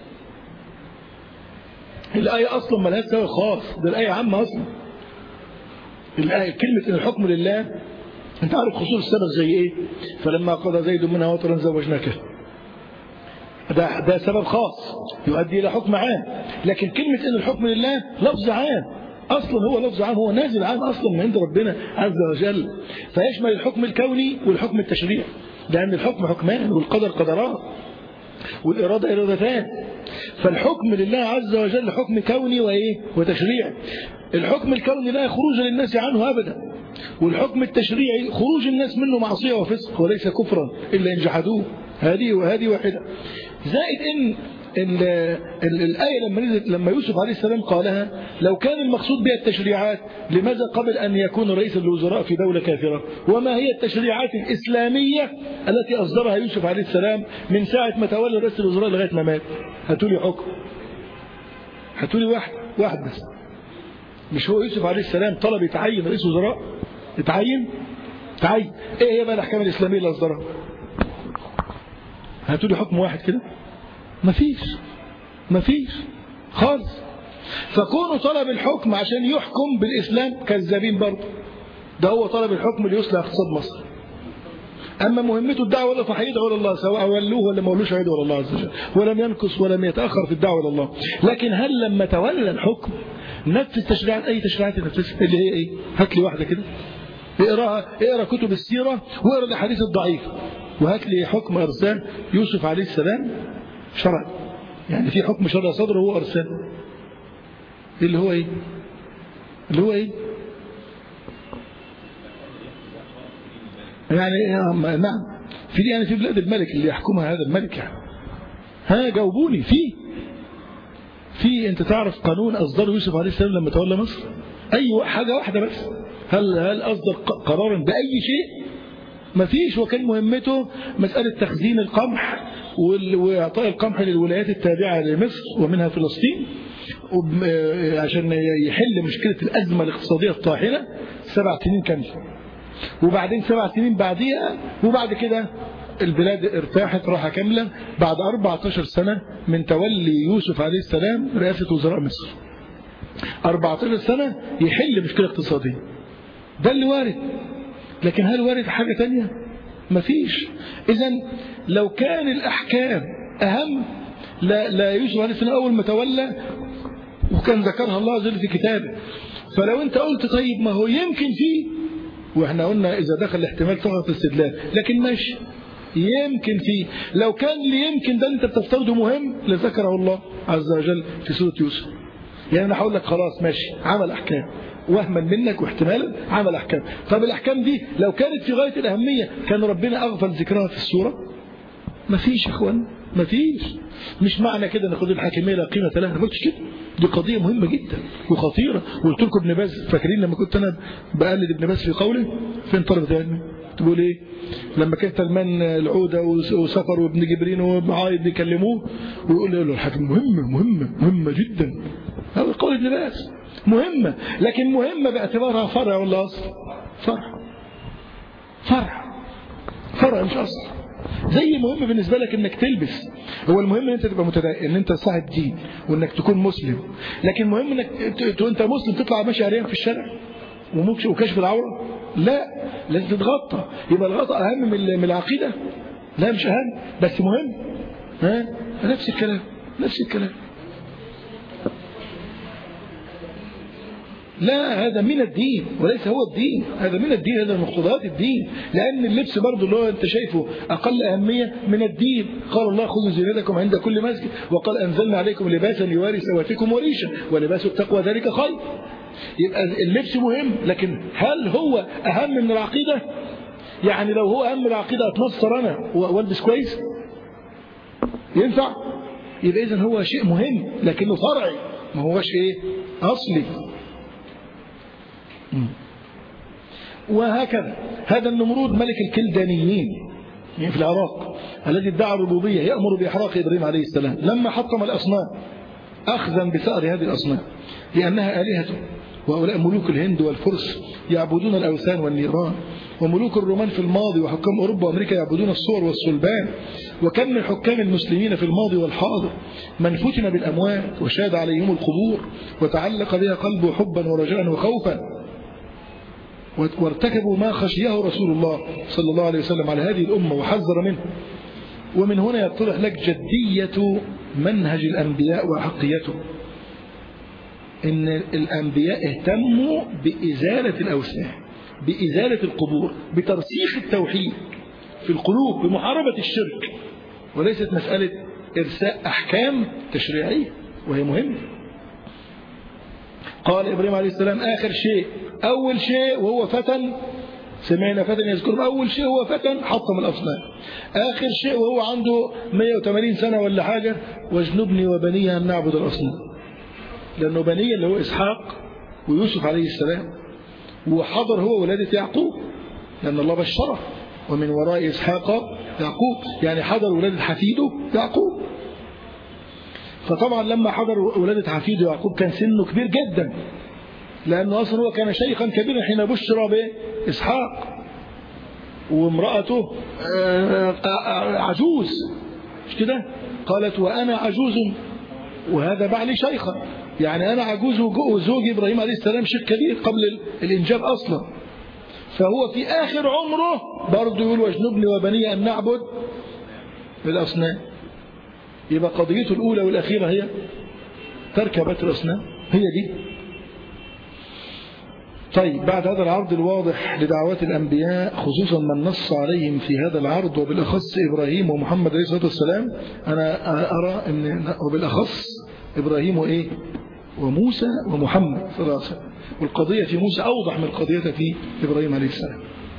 الآية أصلا ما لهاش سبب خاص ده الآية عامة أصلا الآية كلمة إن الحكم لله أنت عارف خصوص السبب زي إيه فلما قضى زيد منها وطرا زوجناك ده ده سبب خاص يؤدي إلى حكم عام لكن كلمة إن الحكم لله لفظ عام أصلا هو لفظ عام هو نازل عام أصلا من عند ربنا عز وجل فيشمل الحكم الكوني والحكم التشريعي لأن الحكم حكمان والقدر قدران والإرادة إرادتان فالحكم لله عز وجل حكم كوني وإيه وتشريعي الحكم الكوني لا خروج للناس عنه أبدا والحكم التشريعي خروج الناس منه معصية وفسق وليس كفرا إلا إن جحدوه هذه وهذه واحدة زائد إن ال ال الآية لما نزلت لما يوسف عليه السلام قالها لو كان المقصود بها التشريعات لماذا قبل أن يكون رئيس الوزراء في دولة كافرة وما هي التشريعات الإسلامية التي أصدرها يوسف عليه السلام من ساعة ما تولى رئيس الوزراء لغاية ما مات هاتوا لي حكم هاتوا لي واحد واحد بس مش هو يوسف عليه السلام طلب يتعين رئيس وزراء يتعين تعين ايه هي بقى الاحكام الاسلاميه اللي اصدرها هاتوا لي حكم واحد كده مفيش مفيش خالص فكونوا طلب الحكم عشان يحكم بالإسلام كذابين برضه ده هو طلب الحكم ليصلح اقتصاد مصر أما مهمته الدعوة ولا فهيدعو إلى الله سواء ولوه ولا ما ولوش هيدعو إلى الله عز وجل ولم ينقص ولم يتأخر في الدعوة إلى الله لكن هل لما تولى الحكم نفذ تشريعات أي تشريعات ينفذها اللي هي إيه هات لي واحدة كده اقراها اقرا كتب السيرة واقرا الأحاديث الضعيفة وهات لي حكم إرسال يوسف عليه السلام شرع يعني في حكم شرع صدره هو أرسال اللي هو ايه اللي هو ايه يعني نعم في يعني في بلاد الملك اللي يحكمها هذا الملك يعني ها جاوبوني في في انت تعرف قانون اصدره يوسف عليه السلام لما تولى مصر اي حاجه واحده بس هل هل اصدر قرارا باي شيء ما فيش وكان مهمته مسألة تخزين القمح وإعطاء القمح للولايات التابعة لمصر ومنها فلسطين عشان يحل مشكلة الأزمة الاقتصادية الطاحنة سبع سنين كاملة وبعدين سبع سنين بعديها وبعد كده البلاد ارتاحت راحة كاملة بعد 14 سنة من تولي يوسف عليه السلام رئاسة وزراء مصر 14 سنة يحل مشكلة اقتصادية ده اللي وارد لكن هل وارد حاجة تانية مفيش إذا لو كان الأحكام أهم لا, لا يوسف عليه السلام أول ما تولى وكان ذكرها الله عز وجل في كتابه فلو أنت قلت طيب ما هو يمكن فيه وإحنا قلنا إذا دخل الاحتمال فقط استدلال لكن ماشي يمكن فيه لو كان اللي يمكن ده أنت بتفترضه مهم لذكره الله عز وجل في سورة يوسف يعني أنا هقول لك خلاص ماشي عمل أحكام وهما منك واحتمالا عمل أحكام طب الأحكام دي لو كانت في غاية الأهمية كان ربنا أغفل ذكرها في السورة مفيش يا اخوان مفيش مش معنى كده ان قضيه الحاكميه لا قيمه لها انا ما قلتش كده دي قضيه مهمه جدا وخطيره وقلت لكم ابن باز فاكرين لما كنت انا بقلد ابن باز في قوله فين طلبه علمي تقول ايه لما كان سلمان العوده وسفر وابن جبرين ومعايد بيكلموه ويقول له الحاكم مهمه مهمه مهمه جدا هذا قول ابن باز مهمه لكن مهمه باعتبارها فرع ولا اصل فرع فرع فرع مش اصل زي مهم بالنسبة لك انك تلبس هو المهم ان انت تبقى متدين ان انت صاحب دين وانك تكون مسلم لكن المهم انك انت مسلم تطلع ماشي عريان في الشارع وكشف العورة لا لازم تتغطى يبقى الغطاء اهم من العقيدة لا مش اهم بس مهم ها نفس الكلام نفس الكلام لا هذا من الدين وليس هو الدين هذا من الدين هذا من مقتضيات الدين لأن اللبس برضه اللي هو أنت شايفه أقل أهمية من الدين قال الله خذوا زينتكم عند كل مسجد وقال أنزلنا عليكم لباسا يواري سواتكم وريشا ولباس التقوى ذلك خير يبقى اللبس مهم لكن هل هو أهم من العقيدة يعني لو هو أهم من العقيدة أتنصر أنا والبس كويس ينفع يبقى إذن هو شيء مهم لكنه فرعي ما هوش إيه أصلي وهكذا هذا النمرود ملك الكلدانيين في العراق الذي ادعى الربوبية يأمر بإحراق إبراهيم عليه السلام لما حطم الأصنام أخذا بثأر هذه الأصنام لأنها آلهته وهؤلاء ملوك الهند والفرس يعبدون الأوثان والنيران وملوك الرومان في الماضي وحكام أوروبا وأمريكا يعبدون الصور والصلبان وكم من حكام المسلمين في الماضي والحاضر من فتن بالأموات وشاد عليهم القبور وتعلق بها قلبه حبا ورجاء وخوفا وارتكبوا ما خشيه رسول الله صلى الله عليه وسلم على هذه الأمة وحذر منه ومن هنا يتضح لك جدية منهج الأنبياء وحقيته إن الأنبياء اهتموا بإزالة الأوثان بإزالة القبور بترسيخ التوحيد في القلوب بمحاربة الشرك وليست مسألة إرساء أحكام تشريعية وهي مهمة قال إبراهيم عليه السلام آخر شيء أول شيء وهو فتن سمعنا فتن يذكرهم أول شيء هو فتن حطم الأصنام آخر شيء وهو عنده 180 سنة ولا حاجة واجنبني وبني أن نعبد الأصنام لأنه بني اللي هو إسحاق ويوسف عليه السلام وحضر هو ولادة يعقوب لأن الله بشره ومن وراء إسحاق يعقوب يعني حضر ولادة حفيده يعقوب فطبعا لما حضر ولادة حفيده يعقوب كان سنه كبير جدا لأنه أصلا هو كان شيخا كبيرا حين بشر بإسحاق وامرأته عجوز مش كده قالت وأنا عجوز وهذا بعلي شيخا يعني أنا عجوز وزوجي إبراهيم عليه السلام شيخ كبير قبل الإنجاب أصلا فهو في آخر عمره برضه يقول واجنبني وبني أن نعبد بالأصنام يبقى قضيته الأولى والأخيرة هي ترك بتر الأصنام هي دي طيب بعد هذا العرض الواضح لدعوات الأنبياء خصوصا من نص عليهم في هذا العرض وبالأخص إبراهيم ومحمد عليه الصلاة والسلام أنا أرى أن وبالأخص إبراهيم وإيه وموسى ومحمد صلى الله عليه وسلم والقضية في موسى أوضح من القضية في إبراهيم عليه السلام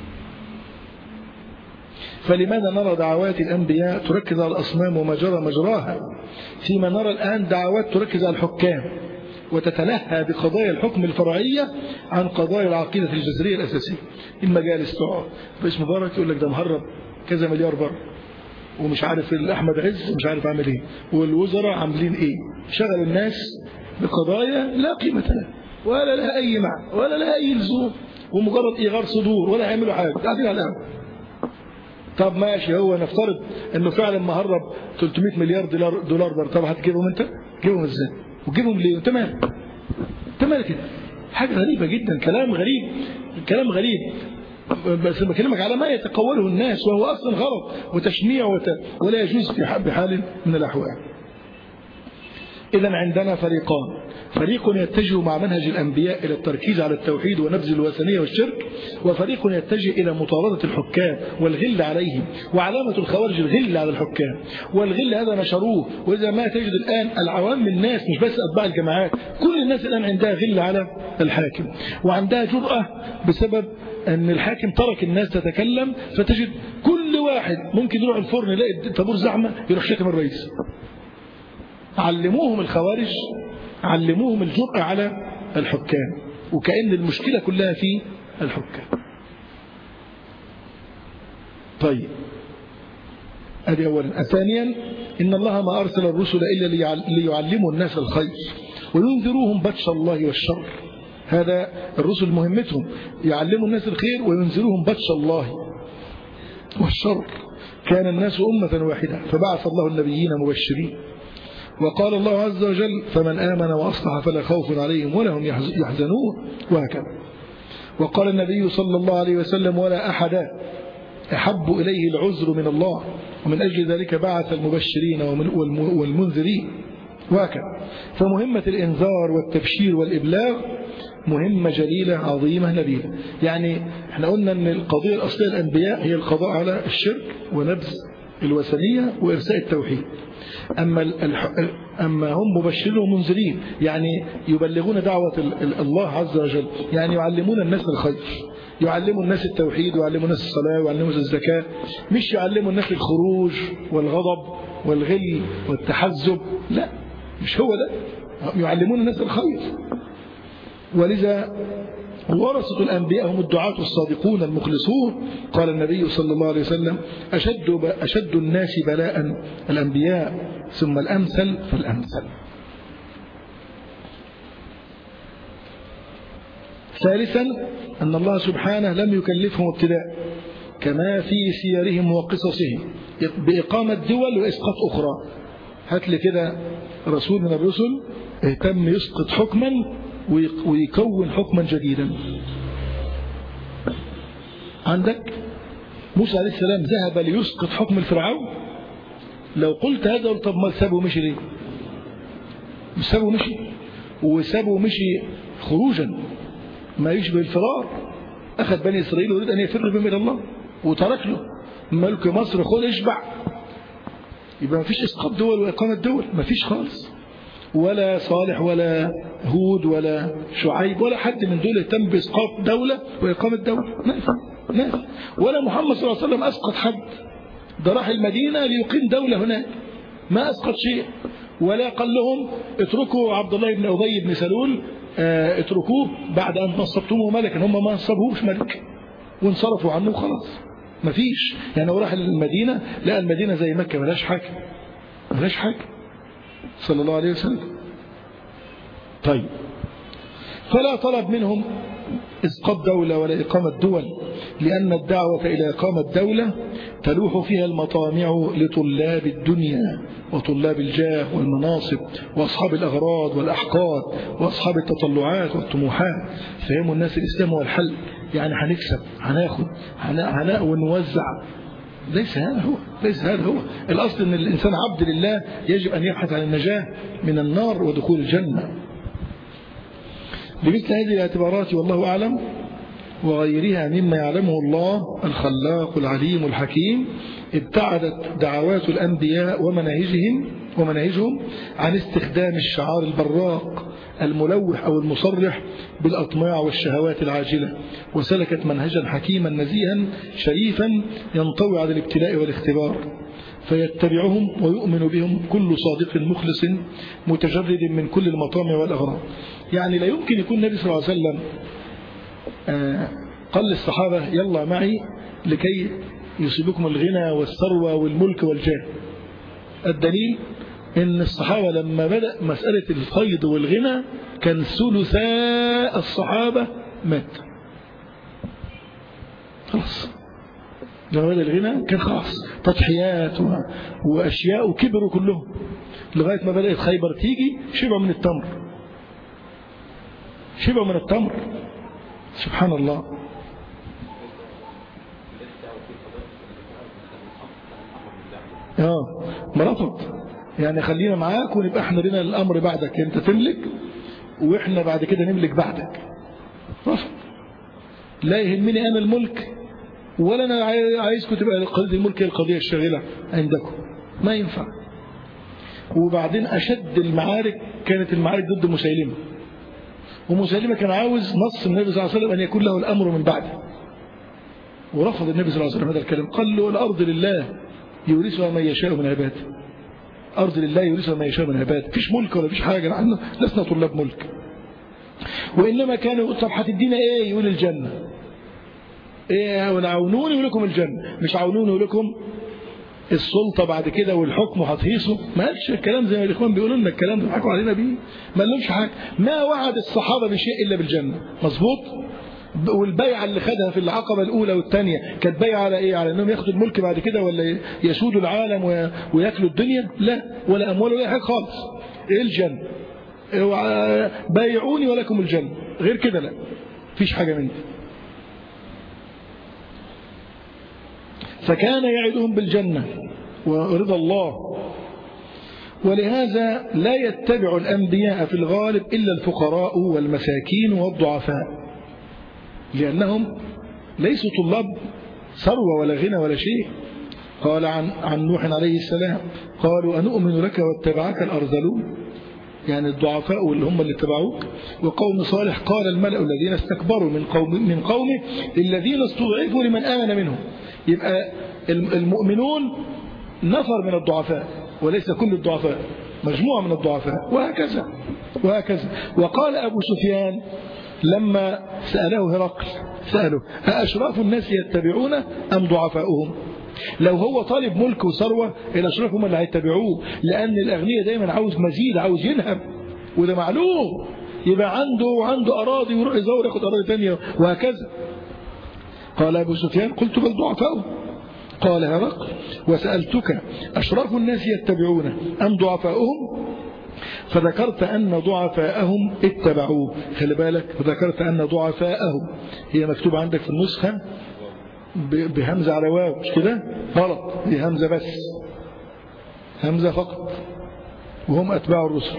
فلماذا نرى دعوات الأنبياء تركز على الأصنام وما جرى مجراها فيما نرى الآن دعوات تركز على الحكام وتتلهى بقضايا الحكم الفرعية عن قضايا العقيدة الجذرية الأساسية المجالس تقعد رئيس مبارك يقول لك ده مهرب كذا مليار بره ومش عارف أحمد عز مش عارف عامل ايه والوزراء عاملين ايه شغل الناس بقضايا لا قيمة لها ولا لها أي معنى ولا لها أي لزوم ومجرد إيغار صدور ولا هيعملوا حاجة قاعدين على القهوة طب ماشي هو نفترض انه فعلا مهرب 300 مليار دولار دولار بره طب هتجيبهم انت؟ تجيبهم ازاي؟ وتجيبهم ليه؟ انت مالك؟ انت مالك كده؟ حاجه غريبه جدا كلام غريب كلام غريب بس بكلمك على ما يتقوله الناس وهو اصلا غلط وتشنيع وت... ولا يجوز في بحال من الاحوال. اذا عندنا فريقان فريق يتجه مع منهج الأنبياء إلى التركيز على التوحيد ونبذ الوثنية والشرك وفريق يتجه إلى مطاردة الحكام والغل عليهم وعلامة الخوارج الغل على الحكام والغل هذا نشروه وإذا ما تجد الآن العوام من الناس مش بس أتباع الجماعات كل الناس الآن عندها غل على الحاكم وعندها جرأة بسبب أن الحاكم ترك الناس تتكلم فتجد كل واحد ممكن يروح الفرن يلاقي طابور زحمة يروح شتم الرئيس علموهم الخوارج علموهم الجرأة على الحكام وكأن المشكلة كلها في الحكام طيب هذه أولا ثانيا إن الله ما أرسل الرسل إلا ليعلموا الناس الخير وينذروهم بطش الله والشر هذا الرسل مهمتهم يعلموا الناس الخير وينذروهم بطش الله والشر كان الناس أمة واحدة فبعث الله النبيين مبشرين وقال الله عز وجل فمن آمن وأصلح فلا خوف عليهم ولا هم يحزنون وهكذا وقال النبي صلى الله عليه وسلم ولا أحد أحب إليه العذر من الله ومن أجل ذلك بعث المبشرين والمنذرين وهكذا فمهمة الإنذار والتبشير والإبلاغ مهمة جليلة عظيمة نبيلة يعني احنا قلنا ان القضية الأصلية الأنبياء هي القضاء على الشرك ونبذ الوثنية وإرساء التوحيد أما, الح... أما هم مبشرين ومنذرين يعني يبلغون دعوة الله عز وجل يعني يعلمون الناس الخير يعلموا الناس التوحيد ويعلموا الناس الصلاة ويعلموا الناس الزكاة مش يعلموا الناس الخروج والغضب والغل والتحزب لا مش هو ده يعلمون الناس الخير ولذا ورثة الأنبياء هم الدعاة الصادقون المخلصون قال النبي صلى الله عليه وسلم أشد, أشد الناس بلاء الأنبياء ثم الأمثل فالأمثل ثالثا أن الله سبحانه لم يكلفهم ابتداء كما في سيرهم وقصصهم بإقامة دول وإسقاط أخرى هات لي كده رسول من الرسل اهتم يسقط حكما ويكون حكما جديدا عندك موسى عليه السلام ذهب ليسقط حكم الفرعون لو قلت هذا طب ما سابه مشي ليه سابه مشي وسابه مشي خروجا ما يشبه الفرار أخذ بني إسرائيل ويريد أن يفر بهم إلى الله وترك له ملك مصر خذ اشبع يبقى ما فيش إسقاط دول وإقامة دول ما فيش خالص ولا صالح ولا هود ولا شعيب ولا حد من دول اهتم بإسقاط دولة وإقامة دولة ما في ولا محمد صلى الله عليه وسلم أسقط حد ده راح المدينة ليقيم دولة هناك ما أسقط شيء ولا قال لهم اتركوا عبد الله بن أبي بن سلول اه اتركوه بعد أن نصبتموه ملكا هم ما نصبوهوش ملك وانصرفوا عنه خلاص ما فيش يعني هو راح المدينة لقى المدينة زي مكة ملاش حاجة ملاش حاجة صلى الله عليه وسلم طيب فلا طلب منهم إسقاط دولة ولا إقامة دول لأن الدعوة إلى إقامة دولة تلوح فيها المطامع لطلاب الدنيا وطلاب الجاه والمناصب وأصحاب الأغراض والأحقاد وأصحاب التطلعات والطموحات فهموا الناس الإسلام هو الحل يعني هنكسب هناخد هنأوي ونوزع ليس هذا هو ليس هذا هو الأصل أن الإنسان عبد لله يجب أن يبحث عن النجاة من النار ودخول الجنة لمثل هذه الاعتبارات والله أعلم وغيرها مما يعلمه الله الخلاق العليم الحكيم ابتعدت دعوات الأنبياء ومناهجهم ومناهجهم عن استخدام الشعار البراق الملوح أو المصرح بالأطماع والشهوات العاجلة وسلكت منهجا حكيما نزيها شريفا ينطوي على الابتلاء والاختبار فيتبعهم ويؤمن بهم كل صادق مخلص متجرد من كل المطامع والأغراض يعني لا يمكن يكون النبي صلى الله عليه وسلم قال للصحابة يلا معي لكي يصيبكم الغنى والثروة والملك والجاه الدليل ان الصحابة لما بدأ مسألة الفيض والغنى كان ثلثاء الصحابة مات خلاص لما بدأ الغنى كان خلاص تضحيات وأشياء وكبروا كلهم لغاية ما بدأت خيبر تيجي شبع من التمر شبع من التمر سبحان الله اه مرفض يعني خلينا معاك ونبقى احنا لنا الامر بعدك انت تملك واحنا بعد كده نملك بعدك رفض لا يهمني انا الملك ولا انا عايزكم تبقى قضيه الملك هي القضيه الشاغله عندكم ما ينفع وبعدين اشد المعارك كانت المعارك ضد مسيلمه ومسيلمه كان عاوز نص النبي صلى الله عليه وسلم ان يكون له الامر من بعده ورفض النبي صلى الله عليه وسلم هذا الكلام قال له الارض لله يورثها من يشاء من عباده أرض لله يورثها من يشاء من عباده فيش ملك ولا فيش حاجة نحن لسنا طلاب ملك وإنما كانوا يقول طب هتدينا إيه يقول الجنة إيه ونعونوني ولكم الجنة مش عونوني ولكم السلطة بعد كده والحكم هتهيصوا ما قالش الكلام زي ما الإخوان بيقولوا لنا الكلام ده بيضحكوا علينا بيه ما قالهمش حاجة ما وعد الصحابة بشيء إلا بالجنة مظبوط والبيعة اللي خدها في العقبة الأولى والثانية كانت بيعة على إيه على أنهم ياخدوا الملك بعد كده ولا يسودوا العالم وياكلوا الدنيا لا ولا أموال ولا حاجة خالص إيه الجنة بايعوني ولكم الجنة غير كده لا فيش حاجة من دي فكان يعدهم بالجنة ورضا الله ولهذا لا يتبع الأنبياء في الغالب إلا الفقراء والمساكين والضعفاء لأنهم ليسوا طلاب ثروة ولا غنى ولا شيء قال عن, عن نوح عليه السلام قالوا أنؤمن لك واتبعك الأرذلون يعني الضعفاء اللي هم اللي اتبعوك وقوم صالح قال الملأ الذين استكبروا من قوم من قومه الذين استضعفوا لمن آمن منهم يبقى المؤمنون نفر من الضعفاء وليس كل الضعفاء مجموعة من الضعفاء وهكذا وهكذا وقال أبو سفيان لما سأله هرقل سأله أأشراف الناس يتبعون أم ضعفاؤهم لو هو طالب ملك وثروة الأشراف هم اللي هيتبعوه لأن الأغنياء دايما عاوز مزيد عاوز ينهب وده معلوم يبقى عنده وعنده أراضي ويروح يزور ياخد أراضي ثانيه وهكذا قال أبو سفيان قلت بل ضعفاؤهم قال هرقل وسألتك أشراف الناس يتبعون أم ضعفاؤهم فذكرت أن ضعفاءهم اتبعوه خلي بالك فذكرت أن ضعفاءهم هي مكتوبة عندك في النسخة بهمزة على واو مش كده غلط دي همزة بس همزة فقط وهم أتباع الرسل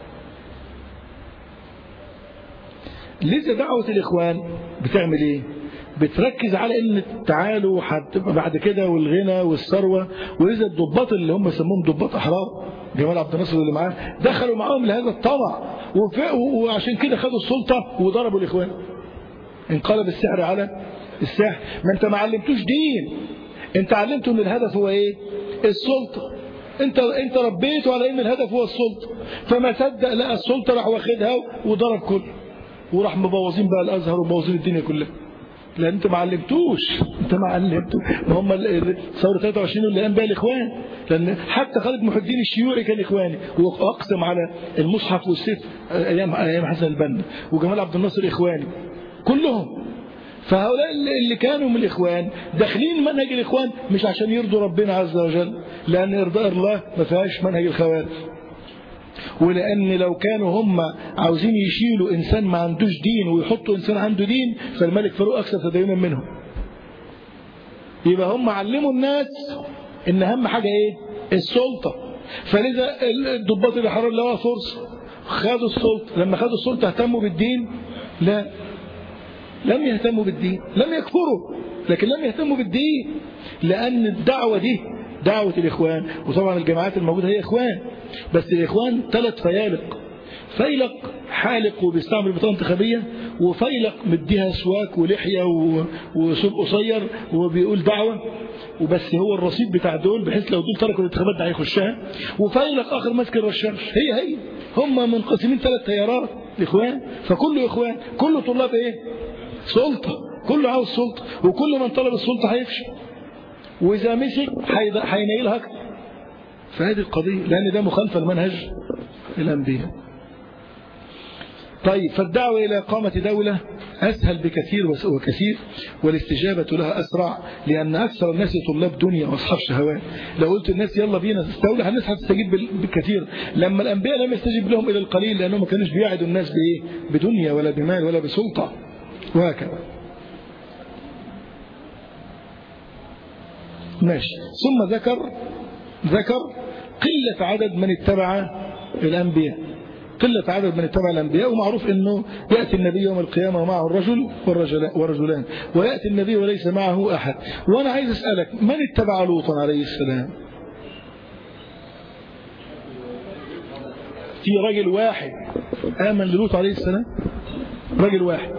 لذا دعوة الإخوان بتعمل إيه بتركز على ان تعالوا هتبقى بعد كده والغنى والثروه واذا الضباط اللي هم سموهم ضباط احرار جمال عبد الناصر اللي معاه دخلوا معاهم لهذا الطمع وعشان كده خدوا السلطه وضربوا الاخوان انقلب السحر على السحر ما انت ما علمتوش دين انت علمته ان الهدف هو ايه السلطه انت انت ربيته على ان الهدف هو السلطه فما صدق لقى السلطه راح واخدها وضرب كله وراح مبوظين بقى الازهر ومبوظين الدنيا كلها لان انت ما علمتوش انت ما علمتوش ما هم ثوره 23 اللي قام بها الاخوان لان حتى خالد محي الدين الشيوعي كان اخواني واقسم على المصحف والسيف ايام ايام حسن البنا وجمال عبد الناصر اخواني كلهم فهؤلاء اللي كانوا من الإخوان داخلين منهج الإخوان مش عشان يرضوا ربنا عز وجل لأن إرضاء الله ما فيهاش منهج الخوارج ولأن لو كانوا هم عاوزين يشيلوا إنسان ما عندوش دين ويحطوا إنسان عنده دين فالملك فاروق أكثر تدينا منهم يبقى هم علموا الناس إن أهم حاجة إيه السلطة فلذا الضباط اللي حرر لها فرصة خدوا السلطة لما خدوا السلطة اهتموا بالدين لا لم يهتموا بالدين لم يكفروا لكن لم يهتموا بالدين لأن الدعوة دي دعوة الإخوان وطبعا الجماعات الموجودة هي إخوان بس الإخوان ثلاث فيالق فيلق حالق وبيستعمل بطاقة انتخابية وفيلق مديها سواك ولحية وسوق قصير وبيقول دعوة وبس هو الرصيد بتاع دول بحيث لو دول تركوا الانتخابات ده هيخشها وفيلق آخر ماسك الرشاش هي هي هم منقسمين ثلاث تيارات إخوان فكله إخوان كله طلاب إيه سلطة كله عاوز سلطة وكل من طلب السلطة هيفشل وإذا مسك هينيلها أكتر فهذه القضية لأن ده مخالفة لمنهج الأنبياء طيب فالدعوة إلى إقامة دولة أسهل بكثير وكثير والاستجابة لها أسرع لأن أكثر الناس طلاب دنيا وأصحاب شهوات لو قلت الناس يلا بينا تستولى الناس هتستجيب بالكثير لما الأنبياء لم يستجيب لهم إلى القليل لأنهم ما كانوش بيعدوا الناس بإيه بدنيا ولا بمال ولا بسلطة وهكذا ماشي ثم ذكر ذكر قلة عدد من اتبع الأنبياء قلة عدد من اتبع الأنبياء ومعروف أنه يأتي النبي يوم القيامة ومعه الرجل والرجلان ويأتي النبي وليس معه أحد وأنا عايز أسألك من اتبع لوطا عليه السلام في رجل واحد آمن للوط عليه السلام رجل واحد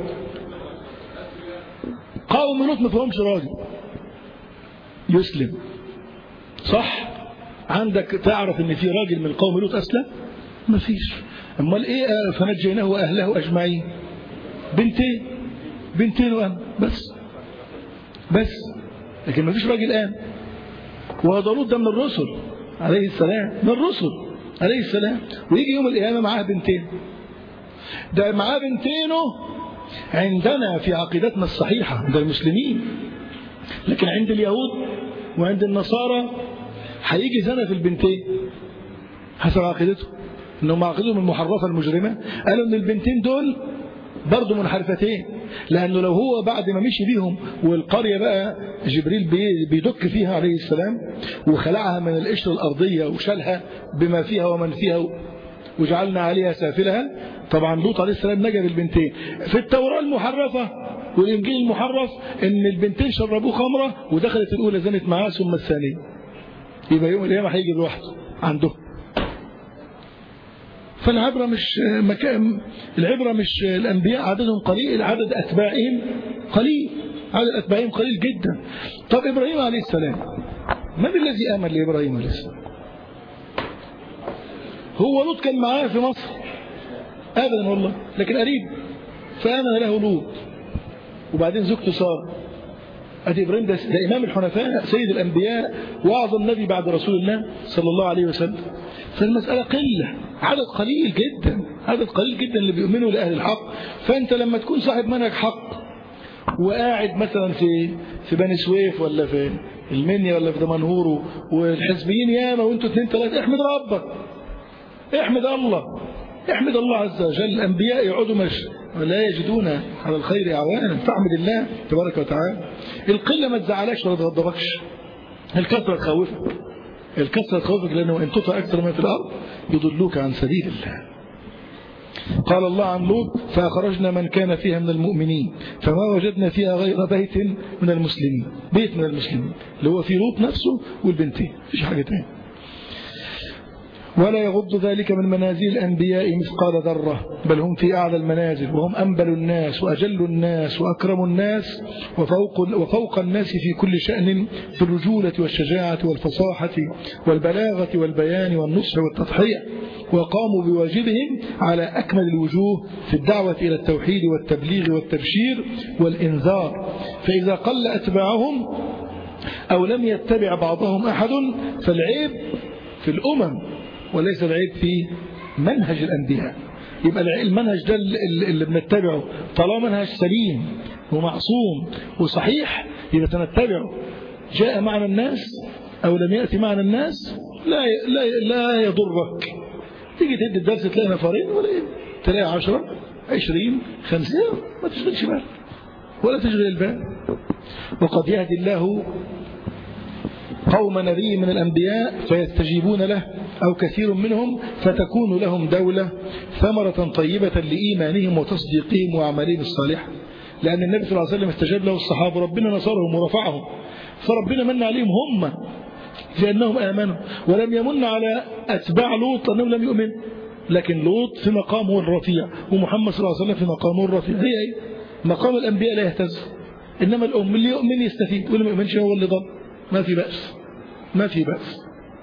قوم لوط ما فيهمش راجل يسلم صح عندك تعرف ان في راجل من قوم لوط اسلم ما فيش امال ايه فنجيناه واهله اجمعين بنتين بنتين وام بس بس لكن ما فيش راجل قام وهذا لوط ده من الرسل عليه السلام من الرسل عليه السلام ويجي يوم القيامه معاه بنتين ده معاه بنتينه عندنا في عقيدتنا الصحيحه عند المسلمين لكن عند اليهود وعند النصارى هيجي زنا في البنتين حسب عقيدتهم انهم عقيدتهم المحرفه المجرمه قالوا ان البنتين دول برضه منحرفتين لأنه لو هو بعد ما مشي بيهم والقرية بقى جبريل بيدك فيها عليه السلام وخلعها من القشرة الأرضية وشالها بما فيها ومن فيها وجعلنا عليها سافلها طبعا لوط عليه السلام نجا بالبنتين في التوراة المحرفة والإنجيل المحرف إن البنتين شربوه خمرة ودخلت الأولى زنت معاه ثم الثانية يبقى يوم القيامة هيجي لوحده عنده فالعبرة مش مكان العبرة مش الأنبياء عددهم قليل عدد أتباعهم قليل عدد أتباعهم قليل جدا طب إبراهيم عليه السلام من الذي آمن لإبراهيم عليه السلام هو لوط كان معاه في مصر أبدا والله لكن قريب فآمن له لوط وبعدين زوجته سارة أدي إبراهيم ده, ده إمام الحنفاء سيد الأنبياء وأعظم نبي بعد رسول الله صلى الله عليه وسلم فالمسألة قلة عدد قليل جدا عدد قليل جدا اللي بيؤمنوا لأهل الحق فأنت لما تكون صاحب منهج حق وقاعد مثلا في في بني سويف ولا في المنيا ولا في دمنهور والحزبيين ياما وانتوا اثنين ثلاثة احمد ربك احمد الله احمد الله عز وجل الأنبياء يقعدوا مش لا يجدون على الخير أعوانا فاحمد الله تبارك وتعالى القلة ما تزعلكش ولا تغضبكش الكثرة تخوفك الكثرة تخوفك لأنه إن تطع أكثر ما في الأرض يضلوك عن سبيل الله قال الله عن لوط فأخرجنا من كان فيها من المؤمنين فما وجدنا فيها غير بيت من المسلمين بيت من المسلمين اللي هو في لوط نفسه والبنتين مفيش حاجة تانية ولا يغض ذلك من منازل الأنبياء مثقال ذرة بل هم في أعلى المنازل وهم أنبل الناس وأجل الناس وأكرم الناس وفوق, وفوق الناس في كل شأن في الرجولة والشجاعة والفصاحة والبلاغة والبيان والنصح والتضحية وقاموا بواجبهم على أكمل الوجوه في الدعوة إلى التوحيد والتبليغ والتبشير والإنذار فإذا قل أتباعهم أو لم يتبع بعضهم أحد فالعيب في الأمم وليس العيب في منهج الأنبياء يبقى المنهج ده اللي بنتبعه طالما منهج سليم ومعصوم وصحيح يبقى تنتبعه جاء معنا الناس أو لم يأتي معنا الناس لا لا لا يضرك تيجي تدي الدرس تلاقي نفرين ولا تلاقي عشرة عشرين خمسين ما تشغلش بالك ولا تشغل البال وقد يهدي الله قوم نبي من الأنبياء فيستجيبون له أو كثير منهم فتكون لهم دولة ثمرة طيبة لإيمانهم وتصديقهم وأعمالهم الصالحة لأن النبي صلى الله عليه وسلم استجاب له الصحابة ربنا نصرهم ورفعهم فربنا من عليهم هم لأنهم آمنوا ولم يمن على أتباع لوط أنهم لم يؤمنوا لكن لوط في مقامه الرفيع ومحمد صلى الله عليه وسلم في مقامه الرفيع هي أي مقام الأنبياء لا يهتز إنما الأم اللي يؤمن يستفيد واللي ما يؤمنش هو اللي ضل ما في بأس ما في بأس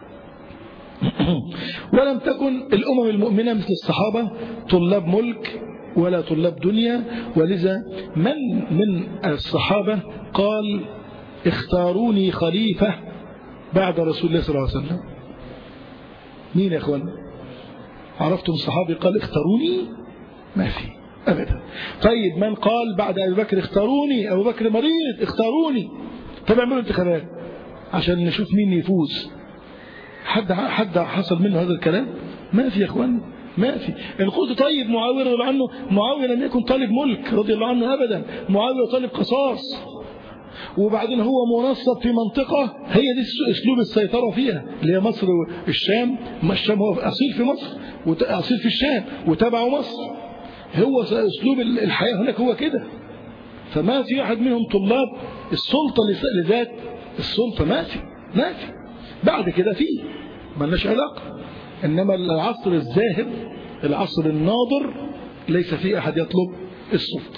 ولم تكن الأمم المؤمنة مثل الصحابة طلاب ملك ولا طلاب دنيا ولذا من من الصحابة قال اختاروني خليفة بعد رسول الله صلى الله عليه وسلم مين يا اخوان عرفتم الصحابي قال اختاروني ما في أبدا طيب من قال بعد أبي بكر اختاروني أبو بكر مريض اختاروني طب اعملوا انتخابات عشان نشوف مين يفوز حد حد حصل منه هذا الكلام ما في يا اخوان ما في ان قلت طيب معاويه رضي الله عنه معاويه لم يكن طالب ملك رضي الله عنه ابدا معاويه طالب قصاص وبعدين هو منصب في منطقة هي دي اسلوب السيطرة فيها اللي هي مصر والشام ما الشام هو اصيل في مصر واصيل في الشام وتبعه مصر هو اسلوب الحياة هناك هو كده فما في احد منهم طلاب السلطة لذات السلطة ما في ما في بعد كده في ملناش علاقة إنما العصر الزاهد العصر الناظر ليس فيه أحد يطلب السلطة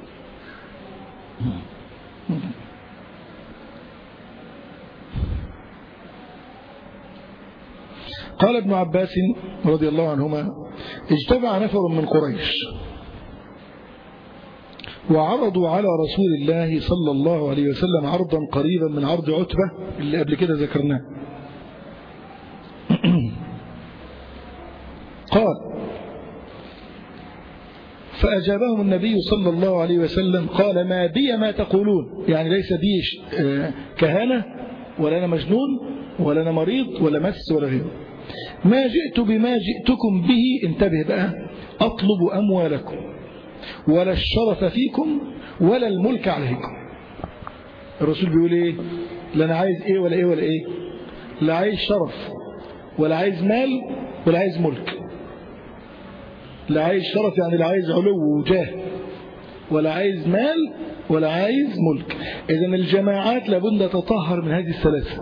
قال ابن عباس رضي الله عنهما اجتمع نفر من قريش وعرضوا على رسول الله صلى الله عليه وسلم عرضا قريبا من عرض عتبة اللي قبل كده ذكرناه قال فأجابهم النبي صلى الله عليه وسلم قال ما بي ما تقولون يعني ليس بي كهانة ولا أنا مجنون ولا أنا مريض ولا مس ولا غيره ما جئت بما جئتكم به انتبه بقى أطلب أموالكم ولا الشرف فيكم ولا الملك عليكم الرسول بيقول ايه لا انا عايز ايه ولا ايه ولا ايه لا عايز شرف ولا عايز مال ولا عايز ملك لا عايز شرف يعني لا عايز علو وجاه ولا عايز مال ولا عايز ملك إذا الجماعات لابد تطهر من هذه الثلاثة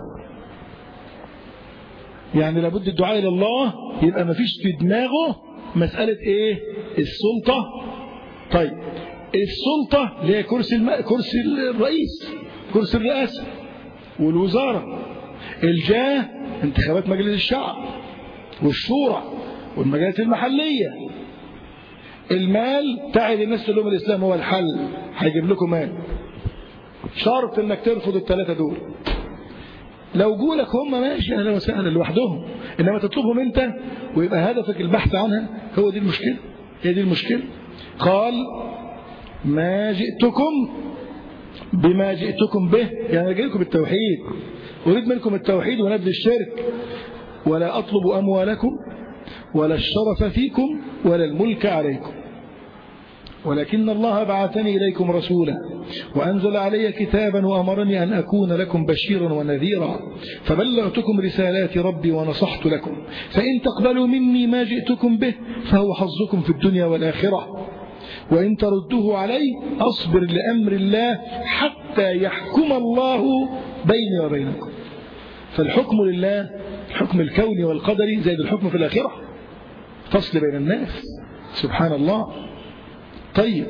يعني لابد الدعاء إلى الله يبقى ما فيش في دماغه مسألة إيه السلطة طيب السلطة اللي هي كرسي الم... كرسي الرئيس كرسي الرئاسة والوزارة الجاه انتخابات مجلس الشعب والشورى والمجالس المحلية المال تعد الناس تقول لهم الإسلام هو الحل هيجيب لكم مال شرط انك ترفض الثلاثة دول لو جولك هم ماشي اهلا وسهلا لوحدهم انما تطلبهم انت ويبقى هدفك البحث عنها هو دي المشكلة هي دي المشكلة قال ما جئتكم بما جئتكم به يعني انا جاي لكم بالتوحيد اريد منكم التوحيد ونبذ الشرك ولا اطلب اموالكم ولا الشرف فيكم ولا الملك عليكم ولكن الله بعثني إليكم رسولا وأنزل علي كتابا وأمرني أن أكون لكم بشيرا ونذيرا فبلغتكم رسالات ربي ونصحت لكم فإن تقبلوا مني ما جئتكم به فهو حظكم في الدنيا والآخرة وإن تردوه علي أصبر لأمر الله حتى يحكم الله بيني وبينكم فالحكم لله الحكم الكوني والقدري زي الحكم في الآخرة فصل بين الناس سبحان الله طيب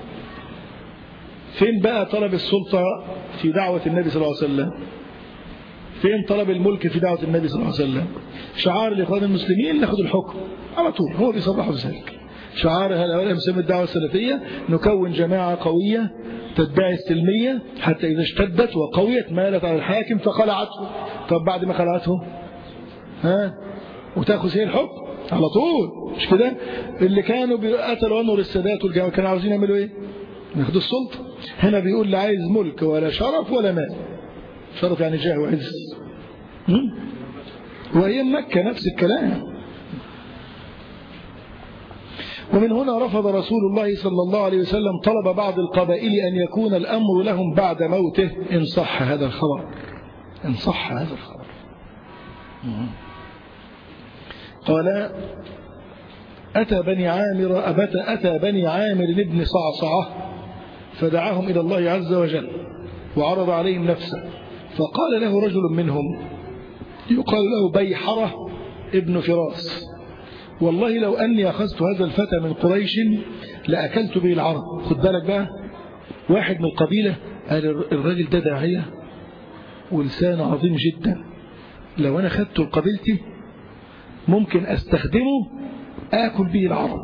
فين بقى طلب السلطة في دعوة النبي صلى الله عليه وسلم فين طلب الملك في دعوة النبي صلى الله عليه وسلم شعار الإخوان المسلمين ناخد الحكم على طول هو بيصرحوا بذلك شعار هؤلاء مسمى الدعوة السلفية نكون جماعة قوية تدعي السلمية حتى إذا اشتدت وقويت مالت على الحاكم فخلعته طب بعد ما خلعته ها وتاخذ هي الحكم على طول مش كده اللي كانوا قتلوا انور السادات والجماعه كانوا عاوزين يعملوا ايه ياخدوا السلطه هنا بيقول لا عايز ملك ولا شرف ولا مال شرف يعني جاه وعز وهي مكه نفس الكلام ومن هنا رفض رسول الله صلى الله عليه وسلم طلب بعض القبائل أن يكون الأمر لهم بعد موته إن صح هذا الخبر إن صح هذا الخبر قال أتى بني عامر أبت أتى بني عامر بن صعصعة فدعاهم إلى الله عز وجل وعرض عليهم نفسه فقال له رجل منهم يقال له بيحرة ابن فراس والله لو أني أخذت هذا الفتى من قريش لأكلت به العرب خد بالك بقى واحد من القبيلة قال الراجل ده داعية ولسان عظيم جدا لو أنا خدته لقبيلتي ممكن استخدمه اكل به العرب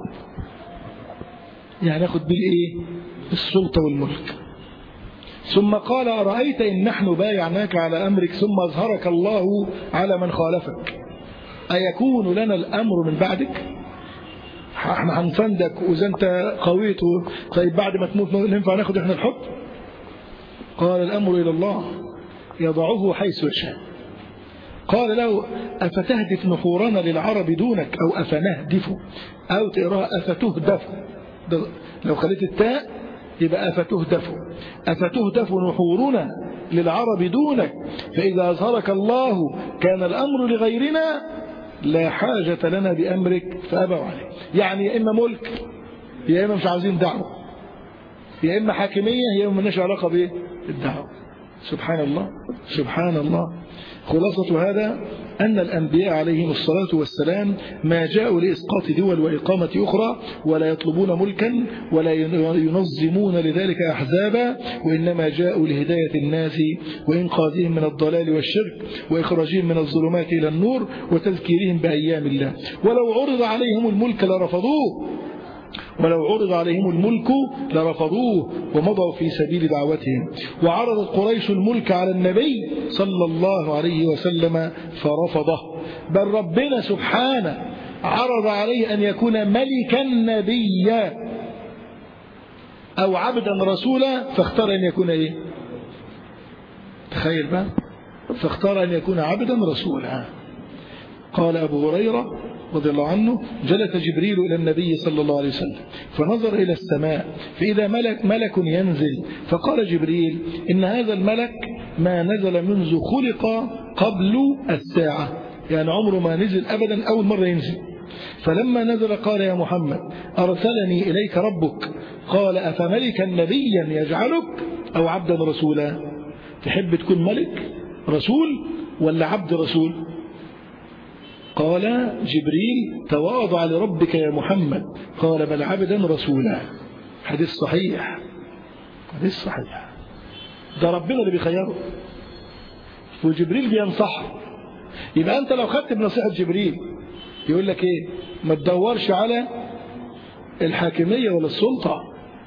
يعني اخد به الايه السلطة والملك ثم قال أرأيت إن نحن بايعناك على أمرك ثم أظهرك الله على من خالفك أيكون لنا الأمر من بعدك احنا هنفندك وإذا أنت قويت طيب بعد ما تموت ننفع ناخد احنا الحكم قال الأمر إلى الله يضعه حيث يشاء قال له أفتهدف نحورنا للعرب دونك أو أفنهدف أو تقراها أفتهدف لو خليت التاء يبقى أفتهدف أفتهدف نحورنا للعرب دونك فإذا أظهرك الله كان الأمر لغيرنا لا حاجة لنا بأمرك فأبوا عليه يعني يا إما ملك يا إما مش عاوزين دعوة يا إما حاكمية يا إما مالناش علاقة بالدعوة سبحان الله سبحان الله خلاصة هذا أن الأنبياء عليهم الصلاة والسلام ما جاءوا لإسقاط دول وإقامة أخرى ولا يطلبون ملكا ولا ينظمون لذلك أحزابا وإنما جاءوا لهداية الناس وإنقاذهم من الضلال والشرك وإخراجهم من الظلمات إلى النور وتذكيرهم بأيام الله ولو عرض عليهم الملك لرفضوه ولو عرض عليهم الملك لرفضوه ومضوا في سبيل دعوتهم وعرضت قريش الملك على النبي صلى الله عليه وسلم فرفضه بل ربنا سبحانه عرض عليه أن يكون ملكا نبيا أو عبدا رسولا فاختار أن يكون إيه تخيل بقى فاختار أن يكون عبدا رسولا قال أبو هريرة رضي الله عنه جلس جبريل إلى النبي صلى الله عليه وسلم فنظر إلى السماء فإذا ملك, ملك ينزل فقال جبريل إن هذا الملك ما نزل منذ خلق قبل الساعة يعني عمره ما نزل أبدا أول مرة ينزل فلما نزل قال يا محمد أرسلني إليك ربك قال أفملكا نبيا يجعلك أو عبدا رسولا تحب تكون ملك رسول ولا عبد رسول قال جبريل تواضع لربك يا محمد قال بل عبدا رسولا حديث صحيح حديث صحيح ده ربنا اللي بيخيره وجبريل بينصحه يبقى أنت لو خدت بنصيحة جبريل يقول لك إيه ما تدورش على الحاكمية ولا السلطة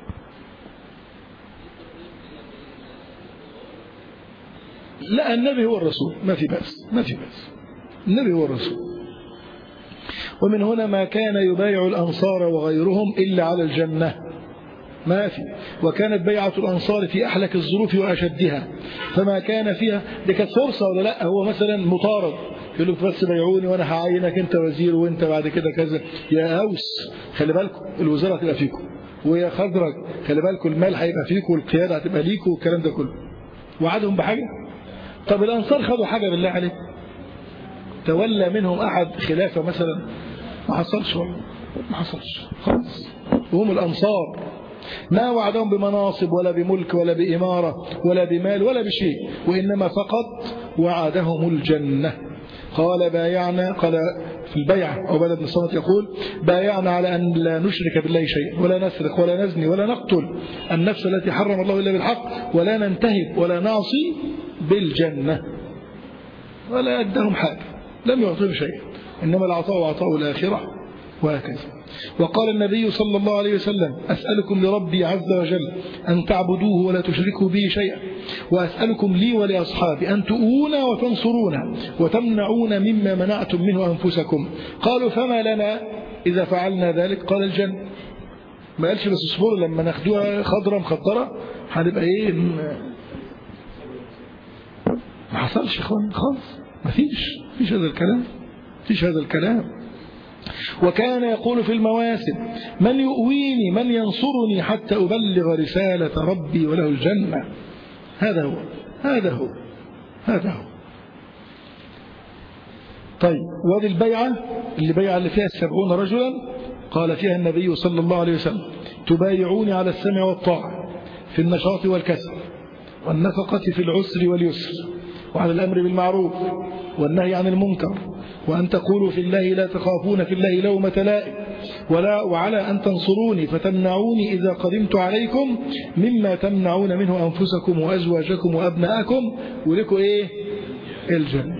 لا النبي هو الرسول ما في بأس ما في بأس النبي هو الرسول ومن هنا ما كان يبايع الأنصار وغيرهم إلا على الجنة ما في وكانت بيعة الأنصار في أحلك الظروف وأشدها فما كان فيها دي كانت فرصة ولا لا هو مثلا مطارد يقول لك بس بيعوني وأنا هعينك أنت وزير وأنت بعد كده كذا يا أوس خلي بالكم الوزارة هتبقى فيكم ويا خضرك خلي بالكم المال هيبقى فيكم والقيادة هتبقى ليكم والكلام ده كله وعدهم بحاجة طب الأنصار خدوا حاجة بالله عليك تولى منهم أحد خلافة مثلا ما حصلش والله ما حصلش خالص وهم الأنصار ما وعدهم بمناصب ولا بملك ولا بإمارة ولا بمال ولا بشيء وإنما فقط وعدهم الجنة قال بايعنا قال في البيعة أو بلد الصمت يقول بايعنا على أن لا نشرك بالله شيئا ولا نسرق ولا نزني ولا نقتل النفس التي حرم الله إلا بالحق ولا ننتهب ولا نعصي بالجنة ولا أدهم حاجة لم يعطيهم شيئا إنما العطاء عطاء الآخرة وهكذا وقال النبي صلى الله عليه وسلم أسألكم لربي عز وجل أن تعبدوه ولا تشركوا به شيئا وأسألكم لي ولأصحابي أن تؤونا وتنصرونا وتمنعون مما منعتم منه أنفسكم قالوا فما لنا إذا فعلنا ذلك قال الجنة ما قالش بس اصبروا لما ناخدوها خضرة مخضرة هنبقى ايه ما حصلش يا اخوان خالص ما فيش فيش هذا الكلام فيش هذا الكلام وكان يقول في المواسم من يؤويني من ينصرني حتى أبلغ رسالة ربي وله الجنة هذا هو هذا هو هذا هو طيب وهذه البيعة اللي بيعة اللي فيها السبعون رجلا قال فيها النبي صلى الله عليه وسلم تبايعوني على السمع والطاعة في النشاط والكسل والنفقة في العسر واليسر وعلى الأمر بالمعروف والنهي عن المنكر وأن تقولوا في الله لا تخافون في الله لومة لائم ولا وعلى أن تنصروني فتمنعوني إذا قدمت عليكم مما تمنعون منه أنفسكم وأزواجكم وأبناءكم ولكم إيه الجنة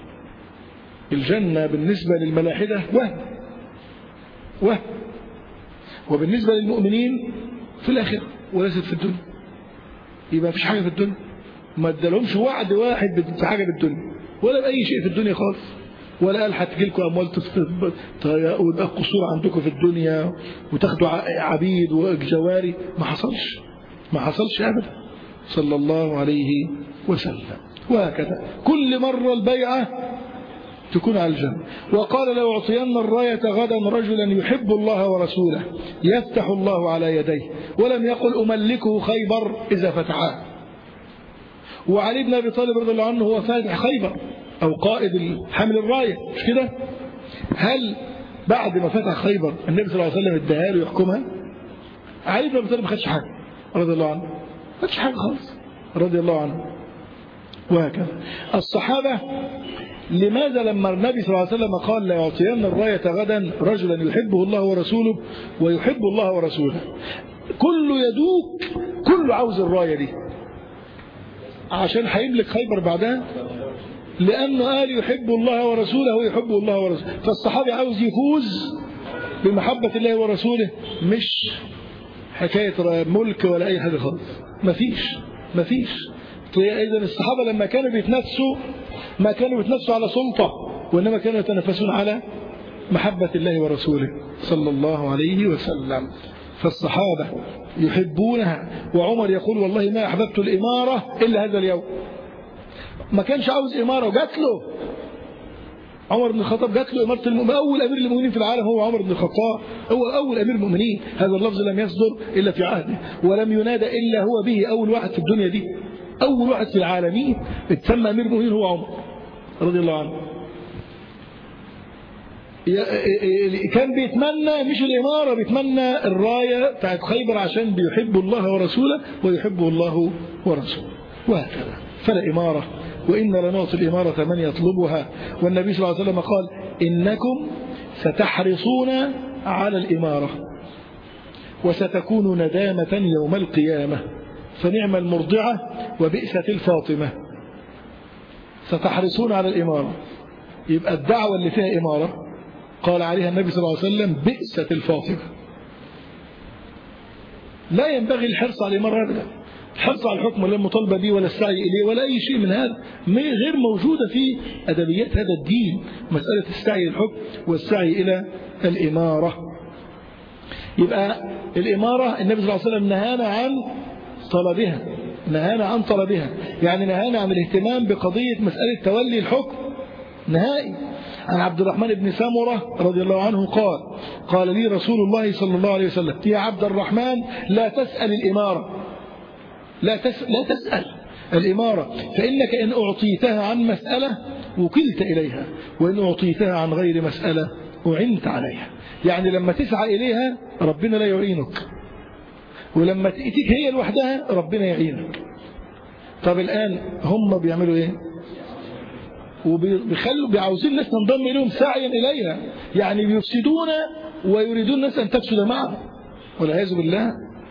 الجنة بالنسبة للملاحدة وهم وهم وبالنسبة للمؤمنين في الآخرة وليست في الدنيا يبقى مفيش حاجة في الدنيا ما ادالهمش وعد واحد في حاجة بالدنيا ولا بأي شيء في الدنيا خالص ولا قال هتجي لكم اموال ويبقى قصور عندكم في الدنيا وتاخدوا عبيد وجواري ما حصلش ما حصلش ابدا صلى الله عليه وسلم وهكذا كل مرة البيعة تكون على الجنة وقال لو أعطين الراية غدا رجلا يحب الله ورسوله يفتح الله على يديه ولم يقل أملكه خيبر إذا فتحاه وعلي بن أبي طالب رضي الله عنه هو فاتح خيبر أو قائد حامل الراية مش كده هل بعد ما فتح خيبر النبي صلى الله عليه وسلم اداها له يحكمها علي بن ابي طالب ما خدش حاجه رضي الله عنه ما خدش حاجه خالص رضي الله عنه وهكذا الصحابه لماذا لما النبي صلى الله عليه وسلم قال لا يعطين الراية غدا رجلا يحبه الله ورسوله ويحب الله ورسوله كله يدوك كله عاوز الراية دي عشان هيملك خيبر بعدها لأنه قال يحب الله ورسوله ويحب الله ورسوله فالصحابي عاوز يفوز بمحبة الله ورسوله مش حكاية ملك ولا أي حاجة خالص مفيش مفيش إذا الصحابة لما كانوا بيتنافسوا ما كانوا بيتنافسوا على سلطة وإنما كانوا يتنافسون على محبة الله ورسوله صلى الله عليه وسلم فالصحابة يحبونها وعمر يقول والله ما أحببت الإمارة إلا هذا اليوم ما كانش عاوز إمارة وجات له عمر بن الخطاب جات له إمارة المؤمنين أول أمير المؤمنين في العالم هو عمر بن الخطاب هو أول أمير المؤمنين هذا اللفظ لم يصدر إلا في عهده ولم ينادى إلا هو به أول واحد في الدنيا دي أول واحد في العالمين اتسمى أمير المؤمنين هو عمر رضي الله عنه كان بيتمنى مش الإمارة بيتمنى الراية بتاعت خيبر عشان بيحب الله ورسوله ويحبه الله ورسوله وهكذا فلا إمارة وإن لنعطي الإمارة من يطلبها والنبي صلى الله عليه وسلم قال إنكم ستحرصون على الإمارة وستكون ندامة يوم القيامة فنعم المرضعة وبئسة الفاطمة ستحرصون على الإمارة يبقى الدعوة اللي فيها إمارة قال عليها النبي صلى الله عليه وسلم بئسة الفاطمة لا ينبغي الحرص على الإمارة أبدا الحرص على الحكم ولا المطالبة به ولا السعي إليه ولا أي شيء من هذا غير موجودة في أدبيات هذا الدين مسألة السعي للحكم والسعي إلى الإمارة يبقى الإمارة النبي صلى الله عليه وسلم نهانا عن طلبها نهانا عن طلبها يعني نهانا عن الاهتمام بقضية مسألة تولي الحكم نهائي عن عبد الرحمن بن سامرة رضي الله عنه قال قال لي رسول الله صلى الله عليه وسلم يا عبد الرحمن لا تسأل الإمارة لا, تس لا تسأل الإمارة فإنك إن أعطيتها عن مسألة وكلت إليها وإن أعطيتها عن غير مسألة أعنت عليها يعني لما تسعى إليها ربنا لا يعينك ولما تأتيك هي لوحدها ربنا يعينك طب الآن هم بيعملوا إيه وبيخلوا بيعاوزين الناس تنضم إليهم سعيا إليها يعني بيفسدون ويريدون الناس أن تفسد معهم والعياذ بالله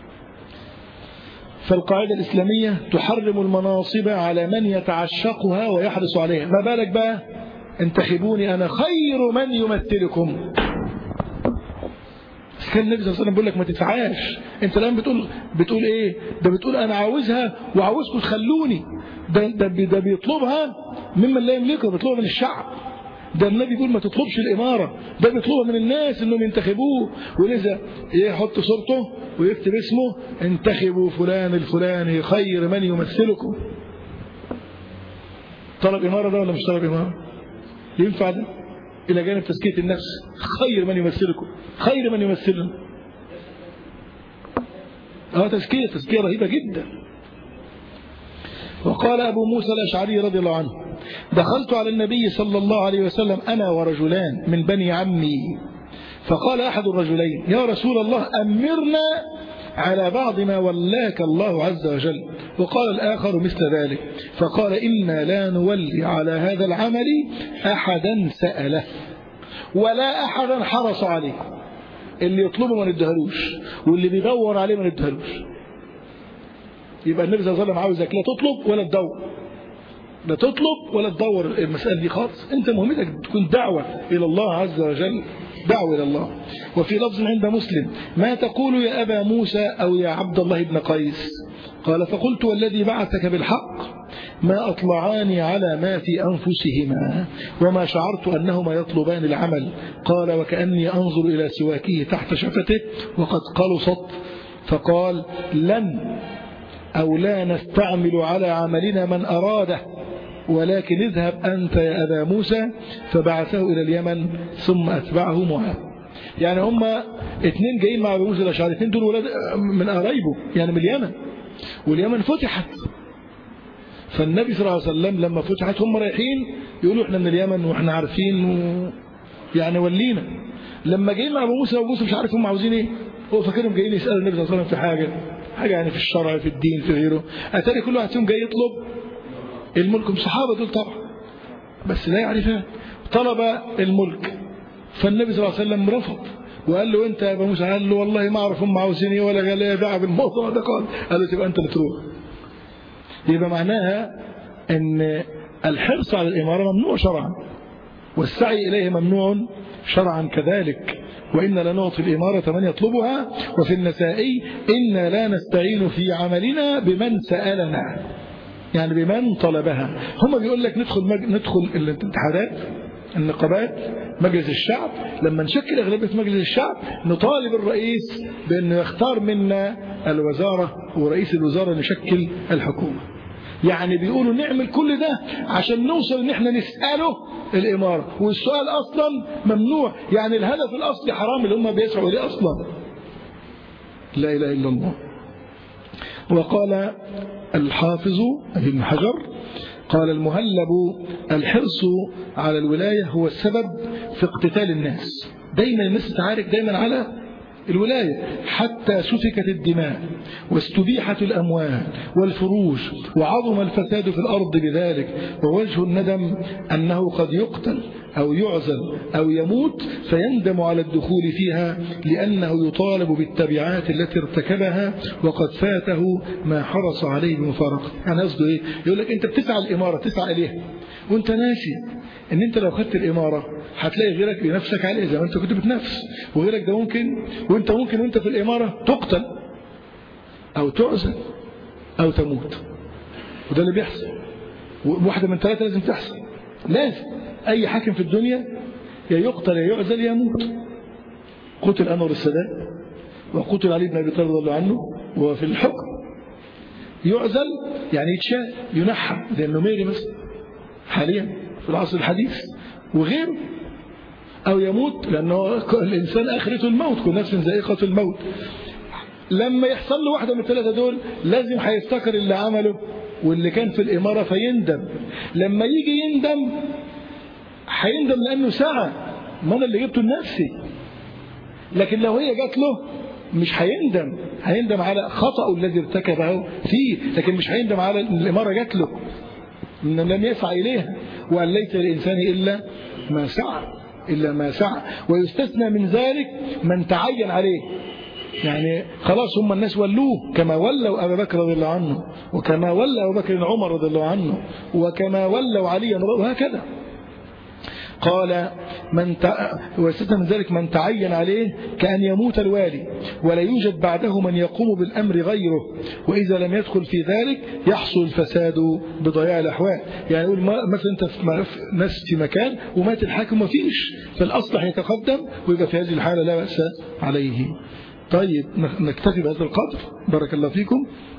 فالقاعدة الإسلامية تحرم المناصب على من يتعشقها ويحرص عليها ما بالك بقى انتخبوني أنا خير من يمثلكم كان النبي صلى الله عليه وسلم بيقول لك ما تدفعاش انت الان بتقول بتقول ايه ده بتقول انا عاوزها وعاوزكم تخلوني ده ده, ده بيطلبها ممن لا يملكها بيطلبها من الشعب ده النبي بيقول ما تطلبش الإمارة ده بيطلبها من الناس انهم ينتخبوه ولذا يحط صورته ويكتب اسمه انتخبوا فلان الفلاني خير من يمثلكم طلب إمارة ده ولا مش طلب إمارة ينفع ده إلى جانب تزكية النفس خير من يمثلكم خير من يمثلنا اه تزكية تزكية رهيبة جدا وقال أبو موسى الأشعري رضي الله عنه دخلت على النبي صلى الله عليه وسلم أنا ورجلان من بني عمي فقال أحد الرجلين يا رسول الله أمرنا على بعض ما ولاك الله عز وجل وقال الآخر مثل ذلك فقال إنا لا نولي على هذا العمل أحدا سأله ولا أحدا حرص عليه اللي يطلبه ما ندهلوش واللي بيدور عليه ما ندهلوش يبقى النبي صلى الله عليه وسلم عاوزك لا تطلب ولا تدور لا تطلب ولا تدور المسألة دي خالص انت مهمتك تكون دعوة إلى الله عز وجل دعوة إلى الله وفي لفظ عند مسلم ما تقول يا أبا موسى أو يا عبد الله بن قيس قال فقلت والذي بعثك بالحق ما أطلعان على ما في أنفسهما وما شعرت أنهما يطلبان العمل قال وكأني أنظر إلى سواكه تحت شفته وقد قلصت فقال لن أو لا نستعمل على عملنا من أراده ولكن اذهب أنت يا أبا موسى فبعثه إلى اليمن ثم أتبعه معاذ يعني هم اثنين جايين مع أبو موسى الأشعري اثنين دول ولاد من قرايبه يعني من اليمن واليمن فتحت فالنبي صلى الله عليه وسلم لما فتحت هم رايحين يقولوا احنا من اليمن واحنا عارفين و... يعني ولينا لما جايين مع ابو موسى ابو موسى مش عارف هم عاوزين ايه هو فاكرهم جايين يسالوا النبي صلى الله عليه وسلم في حاجه حاجه يعني في الشرع في الدين في غيره اتاري كل واحد فيهم جاي يطلب الملك الصحابه دول طبعا بس لا يعرفان طلب الملك فالنبي صلى الله عليه وسلم رفض وقال له انت يا ابو موسى قال له والله ما اعرف هم عاوزين ايه ولا قال لي دعوه بالموضوع ده قال قال له تبقى انت اللي تروح يبقى معناها ان الحرص على الاماره ممنوع شرعا والسعي اليه ممنوع شرعا كذلك وإن لنعطي الإمارة من يطلبها وفي النسائي إنا لا نستعين في عملنا بمن سألنا يعني بمن طلبها هم بيقول لك ندخل مج... ندخل الاتحادات النقابات مجلس الشعب لما نشكل أغلبية مجلس الشعب نطالب الرئيس بأنه يختار منا الوزارة ورئيس الوزارة نشكل الحكومة يعني بيقولوا نعمل كل ده عشان نوصل ان احنا نسأله الإمارة والسؤال أصلا ممنوع يعني الهدف الأصلي حرام اللي هم بيسعوا إليه أصلا لا إله إلا الله وقال الحافظ ابن حجر قال المهلب الحرص على الولاية هو السبب في اقتتال الناس دايما الناس تتعارك دايما على الولاية حتى سفكت الدماء واستبيحت الأموال والفروج وعظم الفساد في الأرض بذلك ووجه الندم أنه قد يقتل أو يعزل أو يموت فيندم على الدخول فيها لأنه يطالب بالتبعات التي ارتكبها وقد فاته ما حرص عليه بمفارقة يعني قصده إيه؟ يقول لك أنت بتسعى الإمارة تسعى إليها وأنت ناسي ان انت لو خدت الاماره هتلاقي غيرك بنفسك عليه زي ما انت كنت بتنافس وغيرك ده ممكن وانت ممكن وانت في الاماره تقتل او تعزل او تموت وده اللي بيحصل واحده من ثلاثه لازم تحصل لازم اي حاكم في الدنيا يا يقتل يا يعزل يا يموت قتل انور السادات وقتل علي بن ابي طالب رضي الله عنه وفي الحكم يعزل يعني يتشال ينحى زي النميري مثلا حاليا في العصر الحديث وغيره أو يموت لأنه الإنسان آخرته الموت كل نفس ذائقة الموت لما يحصل له واحدة من الثلاثة دول لازم هيفتكر اللي عمله واللي كان في الإمارة فيندم لما يجي يندم هيندم لأنه سعى ما أنا اللي جبته لنفسي لكن لو هي جات له مش هيندم هيندم على خطأه الذي ارتكبه فيه لكن مش هيندم على الإمارة جات له إن لم يسعى إليها وأن ليس للإنسان إلا ما سعى إلا ما سعى ويستثنى من ذلك من تعين عليه يعني خلاص هم الناس ولوه كما ولوا أبا بكر رضي الله عنه وكما ولى أبو بكر عمر رضي الله عنه وكما ولوا عليا وهكذا قال من تع... ويستثنى من ذلك من تعين عليه كأن يموت الوالي ولا يوجد بعده من يقوم بالأمر غيره وإذا لم يدخل في ذلك يحصل الفساد بضياع الأحوال يعني يقول مثلا أنت في ناس في مكان ومات الحاكم ما فيش فالأصلح يتقدم ويبقى في هذه الحالة لا بأس عليه طيب نكتفي بهذا القدر بارك الله فيكم